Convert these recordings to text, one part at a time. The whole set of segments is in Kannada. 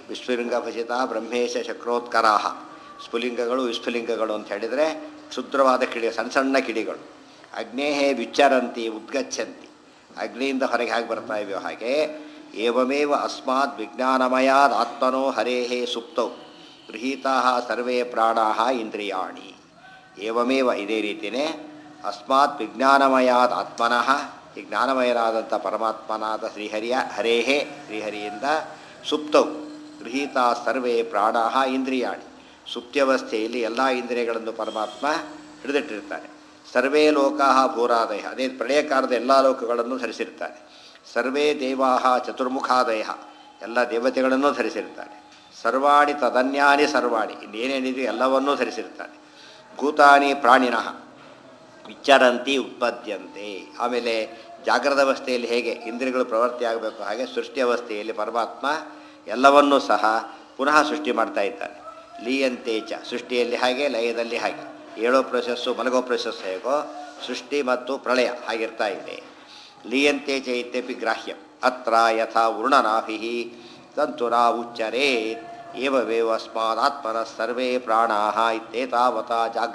ವಿಸ್ಫುಲಿಂಗ ಭಜಿತ ಬ್ರಹ್ಮೇಶ ಚಕ್ರೋತ್ಕರಾಹ ಸ್ಫುಲಿಂಗಗಳು ವಿಸ್ಫುಲಿಂಗಗಳು ಅಂತ ಹೇಳಿದರೆ ಕ್ಷುದ್ರವಾದ ಕಿಡಿ ಸಣ್ಣ ಸಣ್ಣ ಕಿಡಿಗಳು ಅಗ್ನೇಹೇ ವಿಚ್ಚರಂತಿ ಉದ್ಗಚ್ಚಂತಿ ಅಗ್ನಿಯಿಂದ ಹೊರಗೆ ಹಾಗೆ ಬರ್ತಾ ಇವೆಯೋ ಹಾಗೆ ಏವಮೇವ ಅಸ್ಮಾತ್ ವಿಜ್ಞಾನಮಯಾದ ಆತ್ಮನೋ ಹರೇಹೇ ಸುಪ್ತೌ ಗೃಹೀತಾ ಸರ್ವೇ ಪ್ರಾಣಾ ಇಂದ್ರಿಯಾಣಿ ಏವಮೇವ ಇದೇ ರೀತಿಯೇ ಅಸ್ಮಾತ್ ವಿಜ್ಞಾನಮಯಾದ ಆತ್ಮನಃ ಈ ಜ್ಞಾನಮಯನಾದಂಥ ಪರಮಾತ್ಮನಾದ ಶ್ರೀಹರಿಯ ಹರೇಹೇ ಶ್ರೀಹರಿಯಿಂದ ಸುಪ್ತೌ ಗೃಹೀತ ಸರ್ವೇ ಪ್ರಾಣ ಇಂದ್ರಿಯಾಣಿ ಸುಪ್ತ್ಯವಸ್ಥೆಯಲ್ಲಿ ಎಲ್ಲ ಇಂದ್ರಿಯಗಳನ್ನು ಪರಮಾತ್ಮ ಹಿಡಿದಿಟ್ಟಿರ್ತಾನೆ ಸರ್ವೇ ಲೋಕಾ ಭೂರಾದಯ ಅದೇ ಪ್ರಳಯಕಾರದ ಎಲ್ಲ ಲೋಕಗಳನ್ನು ಧರಿಸಿರ್ತಾನೆ ಸರ್ವೇ ದೇವಾ ಚತುರ್ಮುಖಾದಯ ಎಲ್ಲ ದೇವತೆಗಳನ್ನು ಧರಿಸಿರ್ತಾನೆ ಸರ್ವಾಣಿ ತದನ್ಯಾನಿ ಸರ್ವಾಣಿ ಇನ್ನೇನೇನಿದೆಯೋ ಎಲ್ಲವನ್ನೂ ಧರಿಸಿರ್ತಾನೆ ಭೂತಾನಿ ಪ್ರಾಣಿನಃ ವಿಚ್ಚರಂತಿ ಉತ್ಪದ್ಯಂತೆ ಆಮೇಲೆ ಜಾಗ್ರದ ಅವಸ್ಥೆಯಲ್ಲಿ ಹೇಗೆ ಇಂದ್ರಿಯಗಳು ಪ್ರವೃತ್ತಿ ಆಗಬೇಕು ಹಾಗೆ ಸೃಷ್ಟಿ ಅವಸ್ಥೆಯಲ್ಲಿ ಪರಮಾತ್ಮ ಎಲ್ಲವನ್ನೂ ಸಹ ಪುನಃ ಸೃಷ್ಟಿ ಮಾಡ್ತಾ ಇದ್ದಾನೆ ಲೀಯಂತೆ ಚ ಸೃಷ್ಟಿಯಲ್ಲಿ ಹಾಗೆ ಲಯದಲ್ಲಿ ಹಾಗೆ ಏಳೋ ಪ್ರೊಸೆಸ್ಸು ಮಲಗೋ ಪ್ರೊಸೆಸ್ ಹೇಗೋ ಸೃಷ್ಟಿ ಮತ್ತು ಪ್ರಳಯ ಹಾಗಿರ್ತಾ ಇದೆ ಲೀಯಂತೆ ಚ ಇತ್ಯಪಿ ಗ್ರಾಹ್ಯಂ ಅತ್ರ ಯಥಾ ವೃಣನಾಭಿ ತಂತುನಾ ಉಚ್ಚರೇತ್ ಏವವೇವಸ್ಮಾದಾತ್ಮನ ಸರ್ವೇ ಪ್ರಾಣಾ ಇತ್ಯೇತಾವತ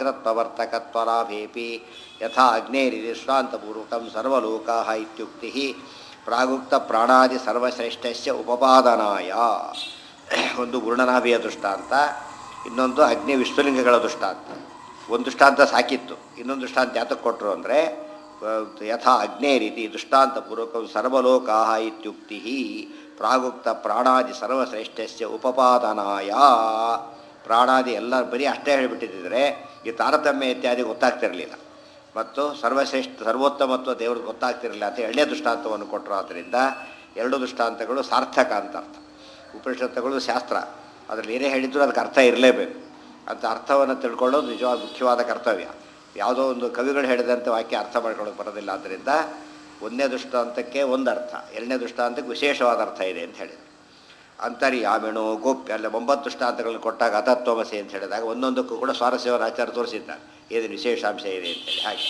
ಜಾಗ್ರತ್ವರ್ತಕತ್ವಲಾಭೇಪಿ ಯಥಾ ಅಗ್ನೇರಿಶ್ರಾಂತಪೂರ್ವಕಂ ಸರ್ವಲೋಕಾ ಇತ್ಯುಕ್ತಿ ಪ್ರಾಗುಕ್ತ ಪ್ರಾಣಾದಿ ಸರ್ವಶ್ರೇಷ್ಠಸ್ಯ ಉಪಪಾದನಾಯ ಒಂದು ಗುರುಣನಾಭಿಯ ದೃಷ್ಟಾಂತ ಇನ್ನೊಂದು ಅಗ್ನಿ ವಿಶ್ವಲಿಂಗಗಳ ದೃಷ್ಟಾಂತ ಒಂದು ದೃಷ್ಟಾಂತ ಸಾಕಿತ್ತು ಇನ್ನೊಂದು ದೃಷ್ಟಾಂತ ಯಾತಕ್ಕೆ ಕೊಟ್ಟರು ಅಂದರೆ ಯಥಾ ಅಗ್ನೇ ರೀತಿ ದೃಷ್ಟಾಂತಪೂರ್ವಕ ಸರ್ವಲೋಕಾ ಇತ್ಯುಕ್ತಿ ಪ್ರಾಗುಕ್ತ ಪ್ರಾಣಾದಿ ಸರ್ವಶ್ರೇಷ್ಠಸ್ಯ ಉಪಪಾದನಾಯ ಪ್ರಾಣಾದಿ ಎಲ್ಲ ಬರೀ ಅಷ್ಟೇ ಹೇಳಿಬಿಟ್ಟಿದ್ದರೆ ಈ ತಾರತಮ್ಯ ಇತ್ಯಾದಿ ಗೊತ್ತಾಗ್ತಿರಲಿಲ್ಲ ಮತ್ತು ಸರ್ವಶ್ರೇಷ್ಠ ಸರ್ವೋತ್ತಮತ್ವ ದೇವ್ರಿಗೆ ಗೊತ್ತಾಗ್ತಿರಲಿಲ್ಲ ಅಂತ ಎರಡನೇ ದೃಷ್ಟಾಂತವನ್ನು ಕೊಟ್ಟರು ಆದ್ದರಿಂದ ಎರಡು ದೃಷ್ಟಾಂತಗಳು ಸಾರ್ಥಕ ಅಂತ ಅರ್ಥ ಉಪನಿಷತ್ತುಗಳು ಶಾಸ್ತ್ರ ಅದರಲ್ಲಿ ಏನೇ ಹೇಳಿದ್ರು ಅದಕ್ಕೆ ಅರ್ಥ ಇರಲೇಬೇಕು ಅಂತ ಅರ್ಥವನ್ನು ತಿಳ್ಕೊಳ್ಳೋದು ನಿಜವಾದ ಮುಖ್ಯವಾದ ಕರ್ತವ್ಯ ಯಾವುದೋ ಒಂದು ಕವಿಗಳು ಹೇಳಿದಂಥ ವಾಕ್ಯ ಅರ್ಥ ಮಾಡ್ಕೊಳ್ಳೋಕೆ ಬರೋದಿಲ್ಲ ಆದ್ದರಿಂದ ಒಂದನೇ ದೃಷ್ಟಾಂತಕ್ಕೆ ಒಂದು ಅರ್ಥ ಎರಡನೇ ದೃಷ್ಟಾಂತಕ್ಕೆ ವಿಶೇಷವಾದ ಅರ್ಥ ಇದೆ ಅಂತ ಹೇಳಿದರು ಅಂತರ್ಯಾಮಿಣು ಗೋಪ್ಯ ಅಲ್ಲ ಒಂಬತ್ತು ದೃಷ್ಟಾಂತಗಳನ್ನು ಕೊಟ್ಟಾಗ ಅತತ್ವಮಸೆ ಅಂತ ಹೇಳಿದಾಗ ಒಂದೊಂದಕ್ಕೂ ಕೂಡ ಸ್ವಾರಸ್ಯವನ್ನು ಆಚಾರ ತೋರಿಸಿದ್ದಾರೆ ಏನೇನು ವಿಶೇಷಾಂಶ ಇದೆ ಅಂತೇಳಿ ಹಾಗೆ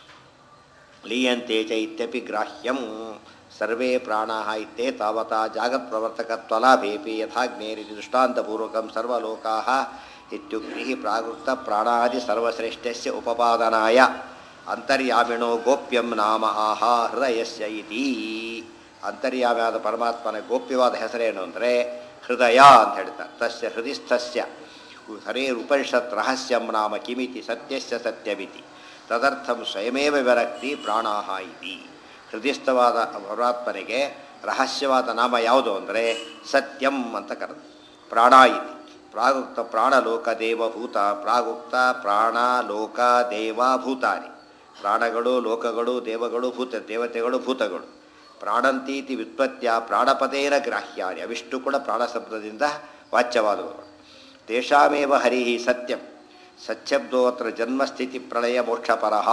ಲೀಯಂತೆ ಚ ಇತ್ಯಪಿ ಗ್ರಾಹ್ಯಂ ಸರ್ವೇ ಪ್ರಾಣಾ ಇತ್ತೇ ತಾವತಾ ಜಾಗತ್ಪ್ರವರ್ತಕತ್ವಲಾಭೇಪಿ ಯಥಾಗ್ನೇರಿತಿ ದೃಷ್ಟಾಂತಪೂರ್ವಕಂ ಸರ್ವಲೋಕಾ ಇತ್ಯುಕ್ತಿ ಪ್ರಾಗುಕ್ತ ಪ್ರಾಣಾದಿ ಸರ್ವಶ್ರೇಷ್ಠಸ್ಯ ಉಪಪಾದನಾಯ ಅಂತರ್ಯಾಮಿಣೋ ಗೋಪ್ಯಂ ನಾಮ ಆಹ ಹೃದಯಸ್ಯ ಇತಿ ಅಂತರ್ಯಾಮಿಯಾದ ಪರಮಾತ್ಮನ ಗೋಪ್ಯವಾದ ಹೆಸರೇನು ಅಂದರೆ ಹೃದಯ ಅಂತ ಹೇಳ್ತಾರೆ ತಸ್ಯ ಹೃದಯಸ್ಥಸ್ಯ ಹರೇರುಪನಿಷತ್ ರಹಸ್ಯಂ ನಾಮ ಕಿಮಿತಿ ಸತ್ಯಸ್ಯ ಸತ್ಯಮಿತಿ ತದರ್ಥಂ ಸ್ವಯಮೇವ ವಿರಕ್ತಿ ಪ್ರಾಣಾಹ ಇತಿ ಹೃದಯಸ್ಥವಾದ ಪರಮಾತ್ಮನಿಗೆ ರಹಸ್ಯವಾದ ನಾಮ ಯಾವುದು ಅಂದರೆ ಸತ್ಯಂ ಅಂತ ಕರೆದು ಪ್ರಾಣ ಇತಿ ಪ್ರಾಗುಕ್ತ ಪ್ರಾಣಲೋಕ ದೇವಭೂತ ಪ್ರಾಗುಕ್ತ ಪ್ರಾಣ ಲೋಕ ದೇವ ಭೂತಾನಿ ಪ್ರಾಣಗಳು ಲೋಕಗಳು ದೇವಗಳು ಭೂತ ದೇವತೆಗಳು ಭೂತಗಳು ಪ್ರಾಣಂತೀತಿ ವ್ಯುತ್ಪತ್ಯ ಪ್ರಾಣಪದೇನ ಗ್ರಾಹ್ಯಾನಿ ಅವಿಷ್ಟು ಕೂಡ ಪ್ರಾಣ ಶಬ್ದದಿಂದ ವಾಚ್ಯವಾದವುಗಳು ತೇಷಾಮೇವ ಹರಿ ಸತ್ಯಂ ಸತ್ಯಬ್ದೋತ್ರ ಜನ್ಮಸ್ಥಿತಿ ಪ್ರಳಯ ಮೋಕ್ಷಪರಹ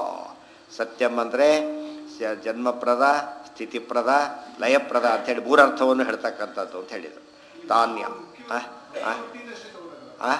ಸತ್ಯಂ ಅಂದರೆ ಜನ್ಮಪ್ರದ ಸ್ಥಿತಿಪ್ರದ ಲಯಪ್ರದ ಅಂಥೇಳಿ ಮೂರರ್ಥವನ್ನು ಹೇಳ್ತಕ್ಕಂಥದ್ದು ಅಂತ ಹೇಳಿದರು ತಾನ್ಯ ಆ? ಆ? ಆ?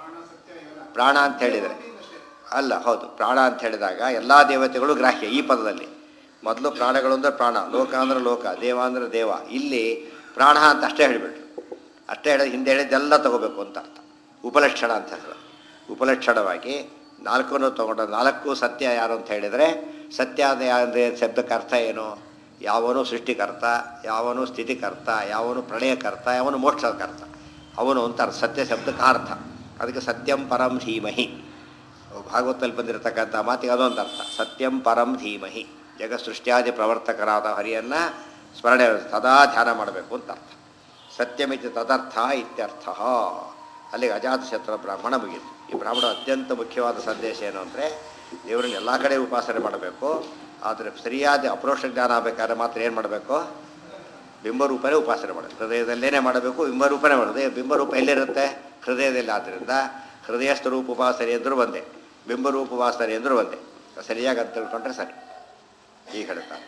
ಪ್ರಾಣ ಅಂತ ಹೇಳಿದರೆ ಅಲ್ಲ ಹೌದು ಪ್ರಾಣ ಅಂತ ಹೇಳಿದಾಗ ಎಲ್ಲ ದೇವತೆಗಳು ಗ್ರಾಹ್ಯ ಈ ಪದದಲ್ಲಿ ಮೊದಲು ಪ್ರಾಣಗಳು ಅಂದರೆ ಪ್ರಾಣ ಲೋಕ ಅಂದರೆ ಲೋಕ ದೇವ ಅಂದರೆ ದೇವ ಇಲ್ಲಿ ಪ್ರಾಣ ಅಂತ ಅಷ್ಟೇ ಹೇಳಿಬಿಟ್ರು ಅಷ್ಟೇ ಹೇಳಿದ ಹಿಂದೆ ಹೇಳಿದ್ದೆಲ್ಲ ತಗೋಬೇಕು ಅಂತ ಅರ್ಥ ಉಪಲಕ್ಷಣ ಅಂತ ಹೆಸರು ಉಪಲಕ್ಷಣವಾಗಿ ನಾಲ್ಕನ್ನು ತಗೊಂಡ ನಾಲ್ಕು ಸತ್ಯ ಯಾರು ಅಂತ ಹೇಳಿದರೆ ಸತ್ಯ ಅಂದರೆ ಅಂದರೆ ಶಬ್ದಕ್ಕೆ ಅರ್ಥ ಏನು ಯಾವನು ಸೃಷ್ಟಿಕರ್ತ ಯಾವನು ಸ್ಥಿತಿಕರ್ತ ಯಾವನು ಪ್ರಳಯಕರ್ತ ಯಾವನು ಮೋಕ್ಷಕರ್ತ ಅವನು ಅಂತ ಅರ್ಥ ಸತ್ಯ ಶಬ್ದಕ್ಕೆ ಅರ್ಥ ಅದಕ್ಕೆ ಸತ್ಯಂ ಪರಂ ಧೀಮಹಿ ಭಾಗವತದಲ್ಲಿ ಬಂದಿರತಕ್ಕಂಥ ಮಾತಿಗೆ ಅದೊಂದು ಅರ್ಥ ಸತ್ಯಂ ಪರಂ ಧೀಮಹಿ ಜಗತ್ ಸೃಷ್ಟಿಯಾದಿ ಪ್ರವರ್ತಕರಾದ ಹರಿಯನ್ನು ಸ್ಮರಣೆ ಸದಾ ಧ್ಯಾನ ಮಾಡಬೇಕು ಅಂತ ಅರ್ಥ ಸತ್ಯಮಿತಿ ತದರ್ಥ ಇತ್ಯರ್ಥ ಅಲ್ಲಿಗೆ ಅಜಾತಶತ್ರ ಬ್ರಾಹ್ಮಣ ಮುಗಿಯಿತು ಈ ಬ್ರಾಹ್ಮಣ ಅತ್ಯಂತ ಮುಖ್ಯವಾದ ಸಂದೇಶ ಏನು ಅಂದರೆ ದೇವರನ್ನ ಎಲ್ಲ ಕಡೆ ಉಪಾಸನೆ ಮಾಡಬೇಕು ಆದರೆ ಸರಿಯಾದ ಅಪ್ರೋಷ ಜ್ಞಾನ ಆಗಬೇಕಾದ್ರೆ ಮಾತ್ರ ಏನು ಮಾಡಬೇಕು ಬಿಂಬರೂಪನೇ ಉಪಾಸನೆ ಮಾಡಬೇಕು ಹೃದಯದಲ್ಲೇನೇ ಮಾಡಬೇಕು ಬಿಂಬರೂಪನೇ ಮಾಡೋದು ಬಿಂಬರೂಪ ಎಲ್ಲಿರುತ್ತೆ ಹೃದಯದಲ್ಲಿ ಆದ್ದರಿಂದ ಹೃದಯಸ್ಥ ರೂಪ ಉಪಾಸನೆ ಎಂದರೂ ಒಂದೇ ಬಿಂಬರೂಪ ಉಪಾಸನೆ ಎಂದರೂ ಒಂದೇ ಸರಿಯಾಗಿ ಅಂತ ತಿಳ್ಕೊಂಡ್ರೆ ಸರಿ ಈಗ ಹೇಳ್ತಾರೆ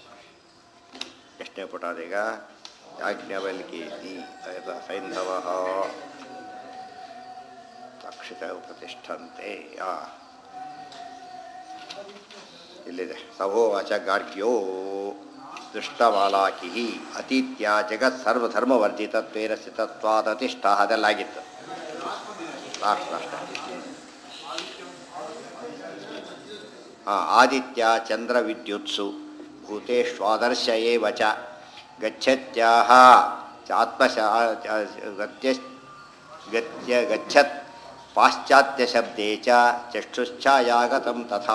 ಎಷ್ಟನೇ ಪುಟ ಅದೀಗ ಯಾಜ್ಞವಲ್ಕೀತಿ ಸೈಂಧವ ಅಕ್ಷಿತ ಪ್ರತಿಷ್ಠಂತೆ ಆ ಇಲ್ಲಿದೆ ಸಹೋವಾಚ ಗಾರ್ಗ್ಯೋ ದೃಷ್ಟಮಾಲಾಕಿ ಅತೀತ್ಯ ಜಗತ್ ಸರ್ವಧರ್ಮವರ್ಜಿತತ್ವೇನ ಸ್ಥಿತತ್ವಾದತಿಷ್ಠ ಅದೆಲ್ಲಾಗಿತ್ತು ಲಾಸ್ಟ್ ಲಾಸ್ಟ್ ಹಾಂ ಆದಿತ್ಯ ಚಂದ್ರ ವಿದ್ಯುತ್ಸು ಭೂತೇಶ್ವಾದರ್ಶ ಏವ ಚ ಗಚ್ಚತ್ಯಾಹ ಆತ್ಮಶ ಗತ್ಯ ಗತ್ಯ ಗಚ್ಚತ್ ಪಾಶ್ಚಾತ್ಯ ಶಬ್ದೇ ಚ ಚಕ್ಷುಶ್ಚಾಯಾಗತಂ ತಥಾ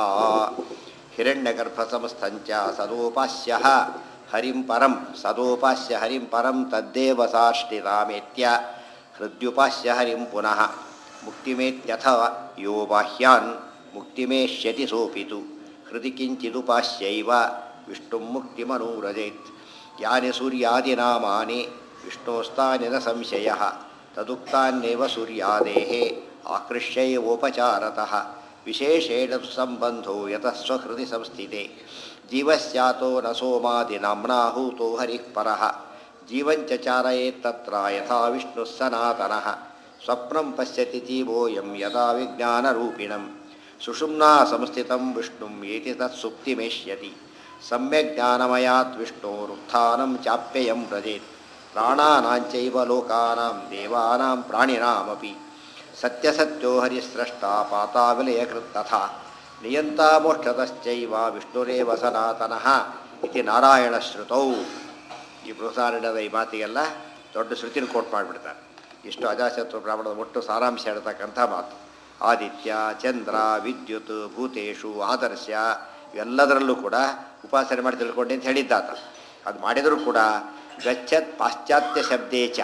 ಹಿರಣ್ಯಗರ್ಭಸಂಸ್ಥಂಚ ಸದೋಪಾಸ್ಯ ಹರಿಂ ಪರಂ ಸದೋಪಾಸ್ಯ ಹರಿಂ ಪರಂ ತದ್ದೇವ ಸಾಷ್ಟಿರಾಮೇತ್ಯ ಹೃದ್ಯುಪಾಸ್ಯ ಹರಿಂ ಪುನಃ ಮುಕ್ತಿಮೇತ್ಯಥ ಯೋ ಬಾಹ್ಯಾನ್ ಮುಕ್ತಿಮೇಷ್ಯತಿ ಸೋಪಿತು ಹೃದಿ ಕಿಂಚಿದುಪಾಸ್ಯೈವ ವಿಷ್ಣುಂ ಮುಕ್ತಿಮನೂರಜೇತ್ ಯಾನಿ ಸೂರ್ಯಾದಿನಾಮಾನಿ ವಿಷ್ಣೋಸ್ತಾನಿ ನ ಸಂಶಯ ತದುಕ್ತಾನ್ನೇವ ಸೂರ್ಯಾದೇಃ ಆಕೃಷ್ಯೈವೋಪಚಾರತಃ ವಿಶೇಷೇಣ ಸಂಬಂಧೋ ಯತಃ ಸ್ವಹೃದಿ ಸಂಸ್ಥಿತೆ ಜೀವಸ್ಯಾತೋ ನ ಸೋಮಾದಿನಾಮ್ನಾಹೂತೋ ಹರಿಃ ಪರಃ ಜೀವಂಚ ಚಾರಯೇತ್ತತ್ರ ಯಥಾ ವಿಷ್ಣುಃ ಸನಾತನಃ ಸ್ವಪ್ನಂ ಪಶ್ಯತಿ ಜೀವೋಯಂ ಯದಾ ವಿಜ್ಞಾನರೂಪಿಣಂ ಸುಷುಮ್ನಾ ಸಂಸ್ಥಿತಂ ವಿಷ್ಣುಂ ಏತಿ ತತ್ಸುಪ್ತಿಮೇಷ್ಯತಿ ಸಮ್ಯಕ್ ಜ್ಞಾನಮಯಾತ್ ವಿಷ್ಣೋರುತ್ಥಾನಂ ಚಾಪ್ಯಯಂ ವ್ರಜೇತ್ ಪ್ರಾಣಾನಾಂಚೈವ ಲೋಕಾನಾಂ ದೇವಾನಾಂ ಪ್ರಾಣಿನಾಮಪಿ ಸತ್ಯಸತ್ಯೋ ಹರಿಸ್ರಷ್ಟ ಪಾತಾವಿಲಯಕೃತ್ ತಥಾ ನಿಯಂತಾ ಮೋಕ್ಷತಶ್ಚೈವ ವಿಷ್ಣುರೇವ ಸನಾತನಃ ಇತಿ ನಾರಾಯಣಶ್ರುತೌ ಈ ಬೃಹದಾರಣ್ಯದ ಈ ಮಾತಿಗೆಲ್ಲ ದೊಡ್ಡ ಶ್ರುತಿನ ಕೋಟ್ ಮಾಡಿಬಿಡ್ತಾರೆ ಇಷ್ಟು ಅಜಾಶತ್ರು ಬ್ರಾಹ್ಮಣದ ಒಟ್ಟು ಸಾರಾಂಶ ಹೇಳ್ತಕ್ಕಂಥ ಮಾತು ಆದಿತ್ಯ ಚಂದ್ರ ವಿದ್ಯುತ್ ಭೂತೇಶು ಆದರ್ಶ ಇವೆಲ್ಲದರಲ್ಲೂ ಕೂಡ ಉಪಾಸನೆ ಮಾಡಿ ತಿಳ್ಕೊಂಡೆ ಅಂತ ಹೇಳಿದ್ದಾತ ಅದು ಮಾಡಿದರೂ ಕೂಡ ಗಚ್ಚತ್ ಪಾಶ್ಚಾತ್ಯ ಶಬ್ದೇಚ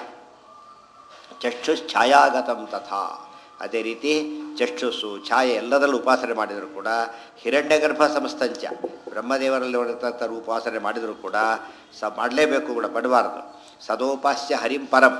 ಚಕ್ಷುಸ್ ಛಾಯಾಗತಂ ತಥಾ ಅದೇ ರೀತಿ ಚಕ್ಷುಸ್ಸು ಛಾಯೆ ಎಲ್ಲದರಲ್ಲೂ ಉಪಾಸನೆ ಮಾಡಿದರೂ ಕೂಡ ಹಿರಣ್ಯಗರ್ಭ ಸಂಸ್ಥಂಚ ಬ್ರಹ್ಮದೇವರಲ್ಲಿ ಹೊರತಕ್ಕ ಉಪಾಸನೆ ಮಾಡಿದರೂ ಕೂಡ ಸ ಮಾಡಲೇಬೇಕು ಕೂಡ ಪಡಬಾರದು ಸದೋಪಾಸ್ಯ ಹರಿಂ ಪರಂ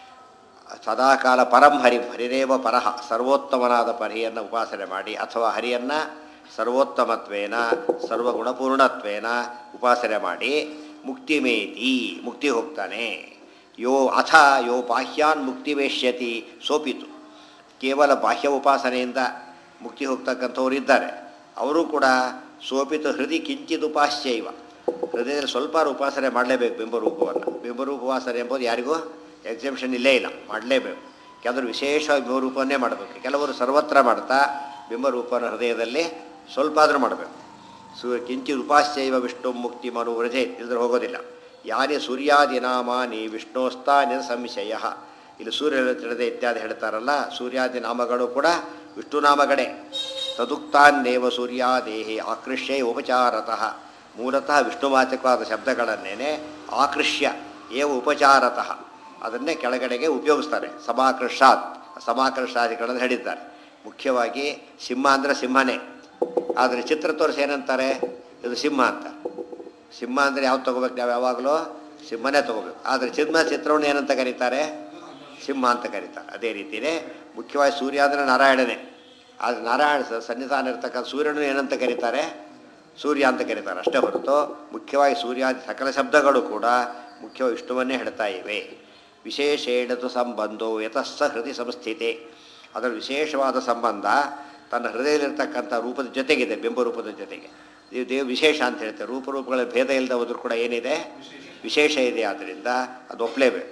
ಸದಾಕಾಲ ಪರಂ ಹರಿಂ ಹರಿರೇವ ಪರಹ ಸರ್ವೋತ್ತಮನಾದ ಪರಿಯನ್ನು ಉಪಾಸನೆ ಮಾಡಿ ಅಥವಾ ಹರಿಯನ್ನು ಸರ್ವೋತ್ತಮತ್ವೇನ ಸರ್ವಗುಣಪೂರ್ಣತ್ವೇನ ಉಪಾಸನೆ ಮಾಡಿ ಮುಕ್ತಿ ಮೇತಿ ಮುಕ್ತಿ ಹೋಗ್ತಾನೆ ಯೋ ಅಥ ಯೋ ಬಾಹ್ಯಾನ್ ಮುಕ್ತಿವೇಶ್ಯತಿ ಸೋಪಿತು ಕೇವಲ ಬಾಹ್ಯ ಉಪಾಸನೆಯಿಂದ ಮುಕ್ತಿ ಹೋಗ್ತಕ್ಕಂಥವ್ರು ಇದ್ದಾರೆ ಅವರು ಕೂಡ ಸೋಪಿತು ಹೃದಯ ಕಿಂಚಿತ್ ಉಪಾಸ್ಯೈವ ಹೃದಯದಲ್ಲಿ ಸ್ವಲ್ಪ ಉಪಾಸನೆ ಮಾಡಲೇಬೇಕು ಬಿಂಬರೂಪವನ್ನು ಬಿಂಬರೂಪ ಉಪಾಸನೆ ಎಂಬುದು ಯಾರಿಗೂ ಎಕ್ಸಿಬಿಷನ್ ಇಲ್ಲೇ ಇಲ್ಲ ಮಾಡಲೇಬೇಕು ಕೆಲವರು ವಿಶೇಷವಾಗಿ ಬಿಂಬರೂಪವನ್ನೇ ಮಾಡಬೇಕು ಕೆಲವರು ಸರ್ವತ್ರ ಮಾಡ್ತಾ ಬಿಂಬರೂಪನ ಹೃದಯದಲ್ಲಿ ಸ್ವಲ್ಪ ಆದರೂ ಮಾಡಬೇಕು ಸು ಕಿಂಚಿತ್ ಉಪಾಸ್ಯೈವ ವಿಷ್ಣು ಮುಕ್ತಿ ಮನು ವ್ರಜೆ ಇಲ್ಲದ್ರೆ ಹೋಗೋದಿಲ್ಲ ಯಾನೇ ಸೂರ್ಯಾದಿನಾಮಾನಿ ವಿಷ್ಣೋಸ್ತಾನಿ ಸಂಶಯ ಇಲ್ಲಿ ಸೂರ್ಯ ತಿಳಿದೆ ಇತ್ಯಾದಿ ಹೇಳ್ತಾರಲ್ಲ ಸೂರ್ಯಾದಿ ನಾಮಗಳು ಕೂಡ ವಿಷ್ಣು ನಾಮಗಳೇ ತದುಕ್ತಾನ್ನೇವ ಸೂರ್ಯಾದೇಹಿ ಆಕೃಷ್ಯ ಉಪಚಾರತಃ ಮೂಲತಃ ವಿಷ್ಣುವಾಚಕವಾದ ಶಬ್ದಗಳನ್ನೇನೆ ಆಕೃಷ್ಯ ಏವ ಉಪಚಾರತಃ ಅದನ್ನೇ ಕೆಳಗಡೆಗೆ ಉಪಯೋಗಿಸ್ತಾರೆ ಸಮಾಕೃಷಾತ್ ಸಮಾಕೃಷಾದಿಗಳನ್ನು ಹೇಳಿದ್ದಾರೆ ಮುಖ್ಯವಾಗಿ ಸಿಂಹ ಅಂದರೆ ಸಿಂಹನೇ ಆದರೆ ಚಿತ್ರ ತೋರಿಸಿ ಏನಂತಾರೆ ಇದು ಸಿಂಹ ಅಂತ ಸಿಂಹ ಅಂದರೆ ಯಾವ್ದು ತೊಗೋಬೇಕು ನಾವು ಯಾವಾಗಲೂ ಸಿಂಹನೇ ತೊಗೋಬೇಕು ಆದರೆ ಸಿಂಹ ಚಿತ್ರವನ್ನು ಏನಂತ ಕರೀತಾರೆ ಸಿಂಹ ಅಂತ ಕರೀತಾರೆ ಅದೇ ರೀತಿಯೇ ಮುಖ್ಯವಾಗಿ ಸೂರ್ಯ ಅಂದರೆ ನಾರಾಯಣನೇ ಆದರೆ ನಾರಾಯಣ ಸ- ಸನ್ನಿಧಾನ ಇರ್ತಕ್ಕಂಥ ಸೂರ್ಯನು ಏನಂತ ಕರೀತಾರೆ ಸೂರ್ಯ ಅಂತ ಕರೀತಾರೆ ಅಷ್ಟೇ ಹೊರತು ಮುಖ್ಯವಾಗಿ ಸೂರ್ಯಾದಿ ಸಕಲ ಶಬ್ದಗಳು ಕೂಡ ಮುಖ್ಯವಾಗಿ ವಿಷ್ಣುವನ್ನೇ ಹೇಳ್ತಾ ಇವೆ ವಿಶೇಷೇಣತು ಸಂಬಂಧೋ ಯತಸ್ಸ ಹೃದಯ ಸಂಸ್ಥಿತೆ ಅದರ ವಿಶೇಷವಾದ ಸಂಬಂಧ ತನ್ನ ಹೃದಯದಲ್ಲಿರ್ತಕ್ಕಂಥ ರೂಪದ ಜೊತೆಗಿದೆ ಬಿಂಬರೂಪದ ಜೊತೆಗೆ ಇದು ದೇವ್ ವಿಶೇಷ ಅಂತ ಹೇಳ್ತಾರೆ ರೂಪರೂಪಗಳ ಭೇದ ಇಲ್ಲದ ಹೋದ್ರೂ ಕೂಡ ಏನಿದೆ ವಿಶೇಷ ಇದೆ ಆದ್ದರಿಂದ ಅದು ಒಪ್ಪಲೇಬೇಕು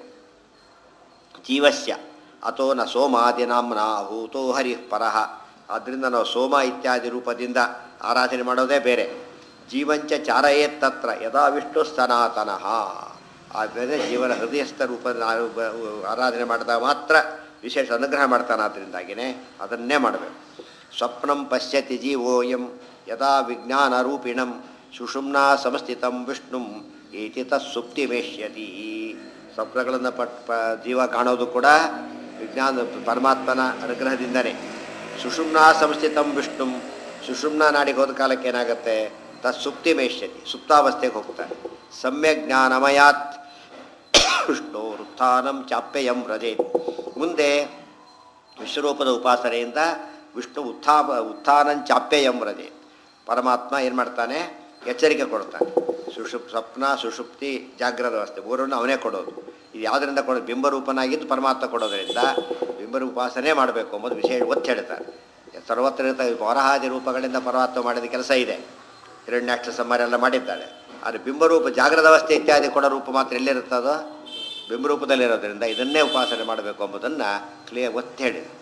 ಜೀವಸ್ಯ ಅಥೋ ನ ಸೋಮಾದಿನಾಂನ ಹೂತೋ ಹರಿಃ ಪರಃ ಆದ್ದರಿಂದ ನಾವು ಸೋಮ ಇತ್ಯಾದಿ ರೂಪದಿಂದ ಆರಾಧನೆ ಮಾಡೋದೇ ಬೇರೆ ಜೀವಂಚ ಚಾರಯೇತ್ತತ್ರ ಯದಾ ವಿಷ್ಣು ಸನಾತನಃ ಆದರೆ ಜೀವನ ಹೃದಯಸ್ಥ ರೂಪದ ಆರಾಧನೆ ಮಾಡಿದಾಗ ಮಾತ್ರ ವಿಶೇಷ ಅನುಗ್ರಹ ಮಾಡ್ತಾನೆ ಆದ್ದರಿಂದಾಗಿಯೇ ಅದನ್ನೇ ಮಾಡಬೇಕು ಸ್ವಪ್ನಂ ಪಶ್ಯತಿ ಜೀವೋಯಂ ಯದಾ ವಿಜ್ಞಾನ ರೂಪಿಣಂ ಸುಷುಮ್ನಾ ಸಮಸ್ಥಿತಂ ವಿಷ್ಣುಂ ಏತಿ ತತ್ಸುಪ್ತಿಮೇಷ್ಯತಿ ಸ್ವಪ್ನಗಳನ್ನು ಪಟ್ ಪ ಜೀವ ಕಾಣೋದು ಕೂಡ ವಿಜ್ಞಾನ ಪರಮಾತ್ಮನ ಅನುಗ್ರಹದಿಂದನೇ ಸುಷುಮ್ನಾ ಸಂಸ್ಥಿತಂ ವಿಷ್ಣುಂ ಸುಷುಮ್ನಾ ನಾಡಿಗೆ ಹೋದ ಕಾಲಕ್ಕೆ ಏನಾಗುತ್ತೆ ತತ್ಸುಪ್ತಿಮೇಷ್ಯತಿ ಸುಪ್ತಾವಸ್ಥೆಗೆ ಹೋಗ್ತಾನೆ ಸಮ್ಯಕ್ ಜ್ಞಾನಮಯಾತ್ ವಿಷ್ಣು ವೃತ್ತಾನಂ ಚಾಪ್ಯಯಂ ವ್ರಜೆ ಮುಂದೆ ವಿಶ್ವರೂಪದ ಉಪಾಸನೆಯಿಂದ ವಿಷ್ಣು ಉತ್ಥಾ ಉತ್ಥಾನಂಚಾಪ್ಯಯಂ ವ್ರಜೆ ಪರಮಾತ್ಮ ಏನು ಮಾಡ್ತಾನೆ ಎಚ್ಚರಿಕೆ ಕೊಡ್ತಾನೆ ಸುಷುಪ್ ಸ್ವಪ್ನ ಸುಷುಪ್ತಿ ಜಾಗ್ರದ ಅವಸ್ಥೆ ಮೂರನ್ನು ಅವನೇ ಕೊಡೋದು ಇದು ಯಾವುದರಿಂದ ಕೊಡೋದು ಬಿಂಬರೂಪನಾಗಿದ್ದು ಪರಮಾತ್ಮ ಕೊಡೋದರಿಂದ ಬಿಂಬರೂಪ ಉಪಾಸನೆ ಮಾಡಬೇಕು ಎಂಬುದು ವಿಶೇಷ ಒತ್ತು ಹೇಳ್ತಾರೆ ಸರ್ವತ್ರ ಇರ್ತ ವರಹಾದಿ ರೂಪಗಳಿಂದ ಪರಮಾತ್ಮ ಮಾಡಿದ ಕೆಲಸ ಇದೆ ಹಿರಣ್ಯಾಕ್ಷ ಸಂಹಾರ ಎಲ್ಲ ಮಾಡಿದ್ದಾಳೆ ಆದರೆ ಬಿಂಬರೂಪ ಜಾಗ್ರದ ಅವಸ್ಥೆ ಇತ್ಯಾದಿ ಕೊಡೋ ರೂಪ ಮಾತ್ರ ಎಲ್ಲಿರುತ್ತದೋ ಬಿಂಬರೂಪದಲ್ಲಿರೋದ್ರಿಂದ ಇದನ್ನೇ ಉಪಾಸನೆ ಮಾಡಬೇಕು ಎಂಬುದನ್ನು ಕ್ಲಿಯರ್ ಒತ್ತಿ ಹೇಳಿದೆ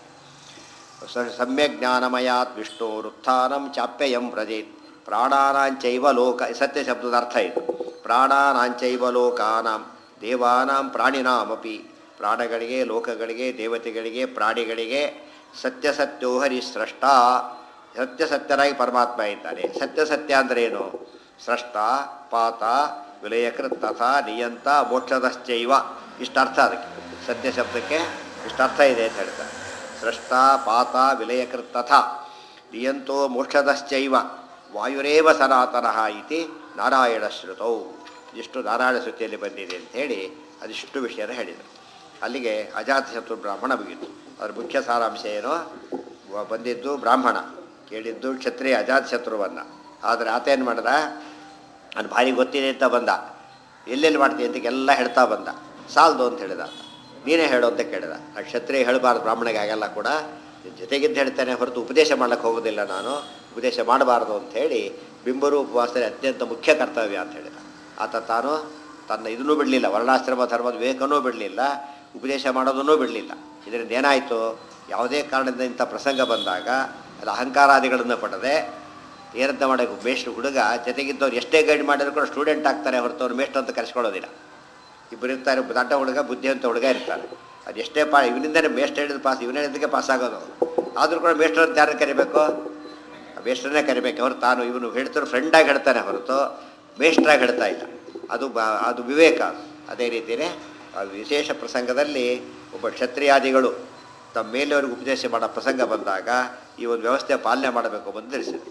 ಸ- ಸಮ್ಯಕ್ ಜ್ಞಾನಮಯಾತ್ ವಿಷ್ಣುರುತ್ಥಾನಂ ಚಾಪ್ಯಯಂ ಪ್ರಜೇತ್ ಪ್ರಾಣಾನಾಂಚೈವ ಲೋಕ ಸತ್ಯ ಶಬ್ದದ ಅರ್ಥ ಇದು ಪ್ರಾಣಾನಾಂಚೈವ ಲೋಕಾನಾಂ ದೇವಾನಾಂ ಪ್ರಾಣಿನಾಮಪಿ ಪ್ರಾಣಗಳಿಗೆ ಲೋಕಗಳಿಗೆ ದೇವತೆಗಳಿಗೆ ಪ್ರಾಣಿಗಳಿಗೆ ಸತ್ಯ ಸತ್ಯೋ ಹರಿ ಸ್ರಷ್ಟ ಸತ್ಯ ಸತ್ಯನಾಗಿ ಪರಮಾತ್ಮ ಇದ್ದಾನೆ ಸತ್ಯ ಸತ್ಯ ಅಂದ್ರೆ ಏನು ಸ್ರಷ್ಟ ಪಾತ ವಿಲಯಕೃತ್ ತಥಾ ನಿಯಂತ ಮೋಕ್ಷದಶ್ಚೈವ ಇಷ್ಟರ್ಥ ಅದಕ್ಕೆ ಸತ್ಯ ಶಬ್ದಕ್ಕೆ ಇಷ್ಟರ್ಥ ಇದೆ ಅಂತ ಹೇಳ್ತಾರೆ ಸೃಷ್ಟ ಪಾತ ವಿಲಯಕೃತ್ ತಥಾ ನಿಯಂತೋ ಮೋಕ್ಷದಶ್ಚೈವ ವಾಯುರೇವ ಸನಾತನಃ ಇತಿ ನಾರಾಯಣ ಶ್ರುತೌ ಇಷ್ಟು ನಾರಾಯಣ ಶ್ರುತಿಯಲ್ಲಿ ಬಂದಿದೆ ಅಂಥೇಳಿ ಅದಿಷ್ಟು ವಿಷಯನ ಹೇಳಿದರು ಅಲ್ಲಿಗೆ ಅಜಾತಶತ್ರು ಬ್ರಾಹ್ಮಣ ಮುಗಿತು ಅದ್ರ ಮುಖ್ಯ ಸಾರಾಂಶ ಏನು ವ- ಬಂದಿದ್ದು ಬ್ರಾಹ್ಮಣ ಕೇಳಿದ್ದು ಕ್ಷತ್ರಿಯ ಅಜಾತಶತ್ರುವನ್ನು ಆದರೆ ಆತ ಏನು ಮಾಡಿದ ಅದು ಭಾರಿ ಗೊತ್ತಿದೆ ಅಂತ ಬಂದ ಎಲ್ಲೆಲ್ಲಿ ಮಾಡ್ತೀನಿ ಅಂತ ಎಲ್ಲ ಹೇಳ್ತಾ ಬಂದ ಸಾಲದು ಅಂತ ಹೇಳಿದ ಆತ. ನೀನೇ ಹೇಳು ಅಂತ ಕೇಳಿದ ಆ ಕ್ಷತ್ರಿಯ ಹೇಳಬಾರ್ದು ಬ್ರಾಹ್ಮಣಿಗೆ ಆಗಲ್ಲ ಕೂಡ ನಿನ್ ಜೊತೆಗಿದ್ದು ಹೇಳ್ತಾನೆ ಹೊರತು ಉಪದೇಶ ಮಾಡ್ಲಿಕ್ಕೆ ಹೋಗೋದಿಲ್ಲ ನಾನು ಉಪದೇಶ ಮಾಡಬಾರ್ದು ಅಂತ ಹೇಳಿ ಬಿಂಬರು ಉಪವಾಸನೆ ಅತ್ಯಂತ ಮುಖ್ಯ ಕರ್ತವ್ಯ ಅಂತ ಹೇಳಿದ ಆತ ತಾನು ತನ್ನ ಇದನ್ನೂ ಬಿಡಲಿಲ್ಲ ವರ್ಣಾಶ್ರಮ ಧರ್ಮದ ವಿವೇಕನೂ ಬಿಡಲಿಲ್ಲ ಉಪದೇಶ ಮಾಡೋದನ್ನೂ ಬಿಡಲಿಲ್ಲ ಇದರಿಂದ ಏನಾಯಿತು ಯಾವುದೇ ಕಾರಣದಿಂದ ಇಂಥ ಪ್ರಸಂಗ ಬಂದಾಗ ಅದು ಅಹಂಕಾರಾದಿಗಳನ್ನು ಪಡೆದೆ ಏನಂತ ಮಾಡಬೇಕು ಮೇಷ್ಟ್ರು ಹುಡುಗ ಜೊತೆಗಿದ್ದವ್ರು ಎಷ್ಟೇ ಗೈಡ್ ಮಾಡಿದ್ರು ಕೂಡ ಸ್ಟೂಡೆಂಟ್ ಆಗ್ತಾರೆ ಹೊರತು ಅವ್ರು ಮೇಷ್ಟ್ರು ಅಂತ ಕರೆಸ್ಕೊಳ್ಳೋದಿಲ್ಲ ಇಬ್ಬರು ಇರ್ತಾರೆ ಒಬ್ಬ ದಡ್ಡ ಹುಡುಗ ಬುದ್ಧಿವಂತ ಹುಡುಗ ಇರ್ತಾರೆ ಅದು ಎಷ್ಟೇ ಪಾ ಇವನಿಂದನೇ ಮೇಷ್ಟ್ರು ಹೇಳಿದ ಪಾಸ್ ಇವನೇ ಹೇಳಿದಕ್ಕೆ ಪಾಸ್ ಆಗೋದು ಆದರೂ ಕೂಡ ಮೇಷ್ಟ್ರು ಅಂತ ಯಾರನ್ನು ಕರಿಬೇಕು ಆ ಮೇಷ್ಟ್ರನ್ನೇ ಕರಿಬೇಕು ಅವ್ರು ತಾನು ಇವನು ಹೇಳ್ತಾರೆ ಫ್ರೆಂಡಾಗಿ ಹೇಳ್ತಾನೆ ಹೊರತು ಮೇಷ್ಟ್ರಾಗಿ ಹೇಳ್ತಾ ಇಲ್ಲ ಅದು ಬ ಅದು ವಿವೇಕ ಅದು. ಅದೇ ರೀತಿಯೇ ಆ ವಿಶೇಷ ಪ್ರಸಂಗದಲ್ಲಿ ಒಬ್ಬ ಕ್ಷತ್ರಿಯಾದಿಗಳು ತಮ್ಮ ಮೇಲೆಯವರಿಗೆ ಉಪದೇಶ ಮಾಡೋ ಪ್ರಸಂಗ ಬಂದಾಗ ಈ ಒಂದು ವ್ಯವಸ್ಥೆ ಪಾಲನೆ ಮಾಡಬೇಕು ಅಂತ ತಿಳಿಸಿದೆ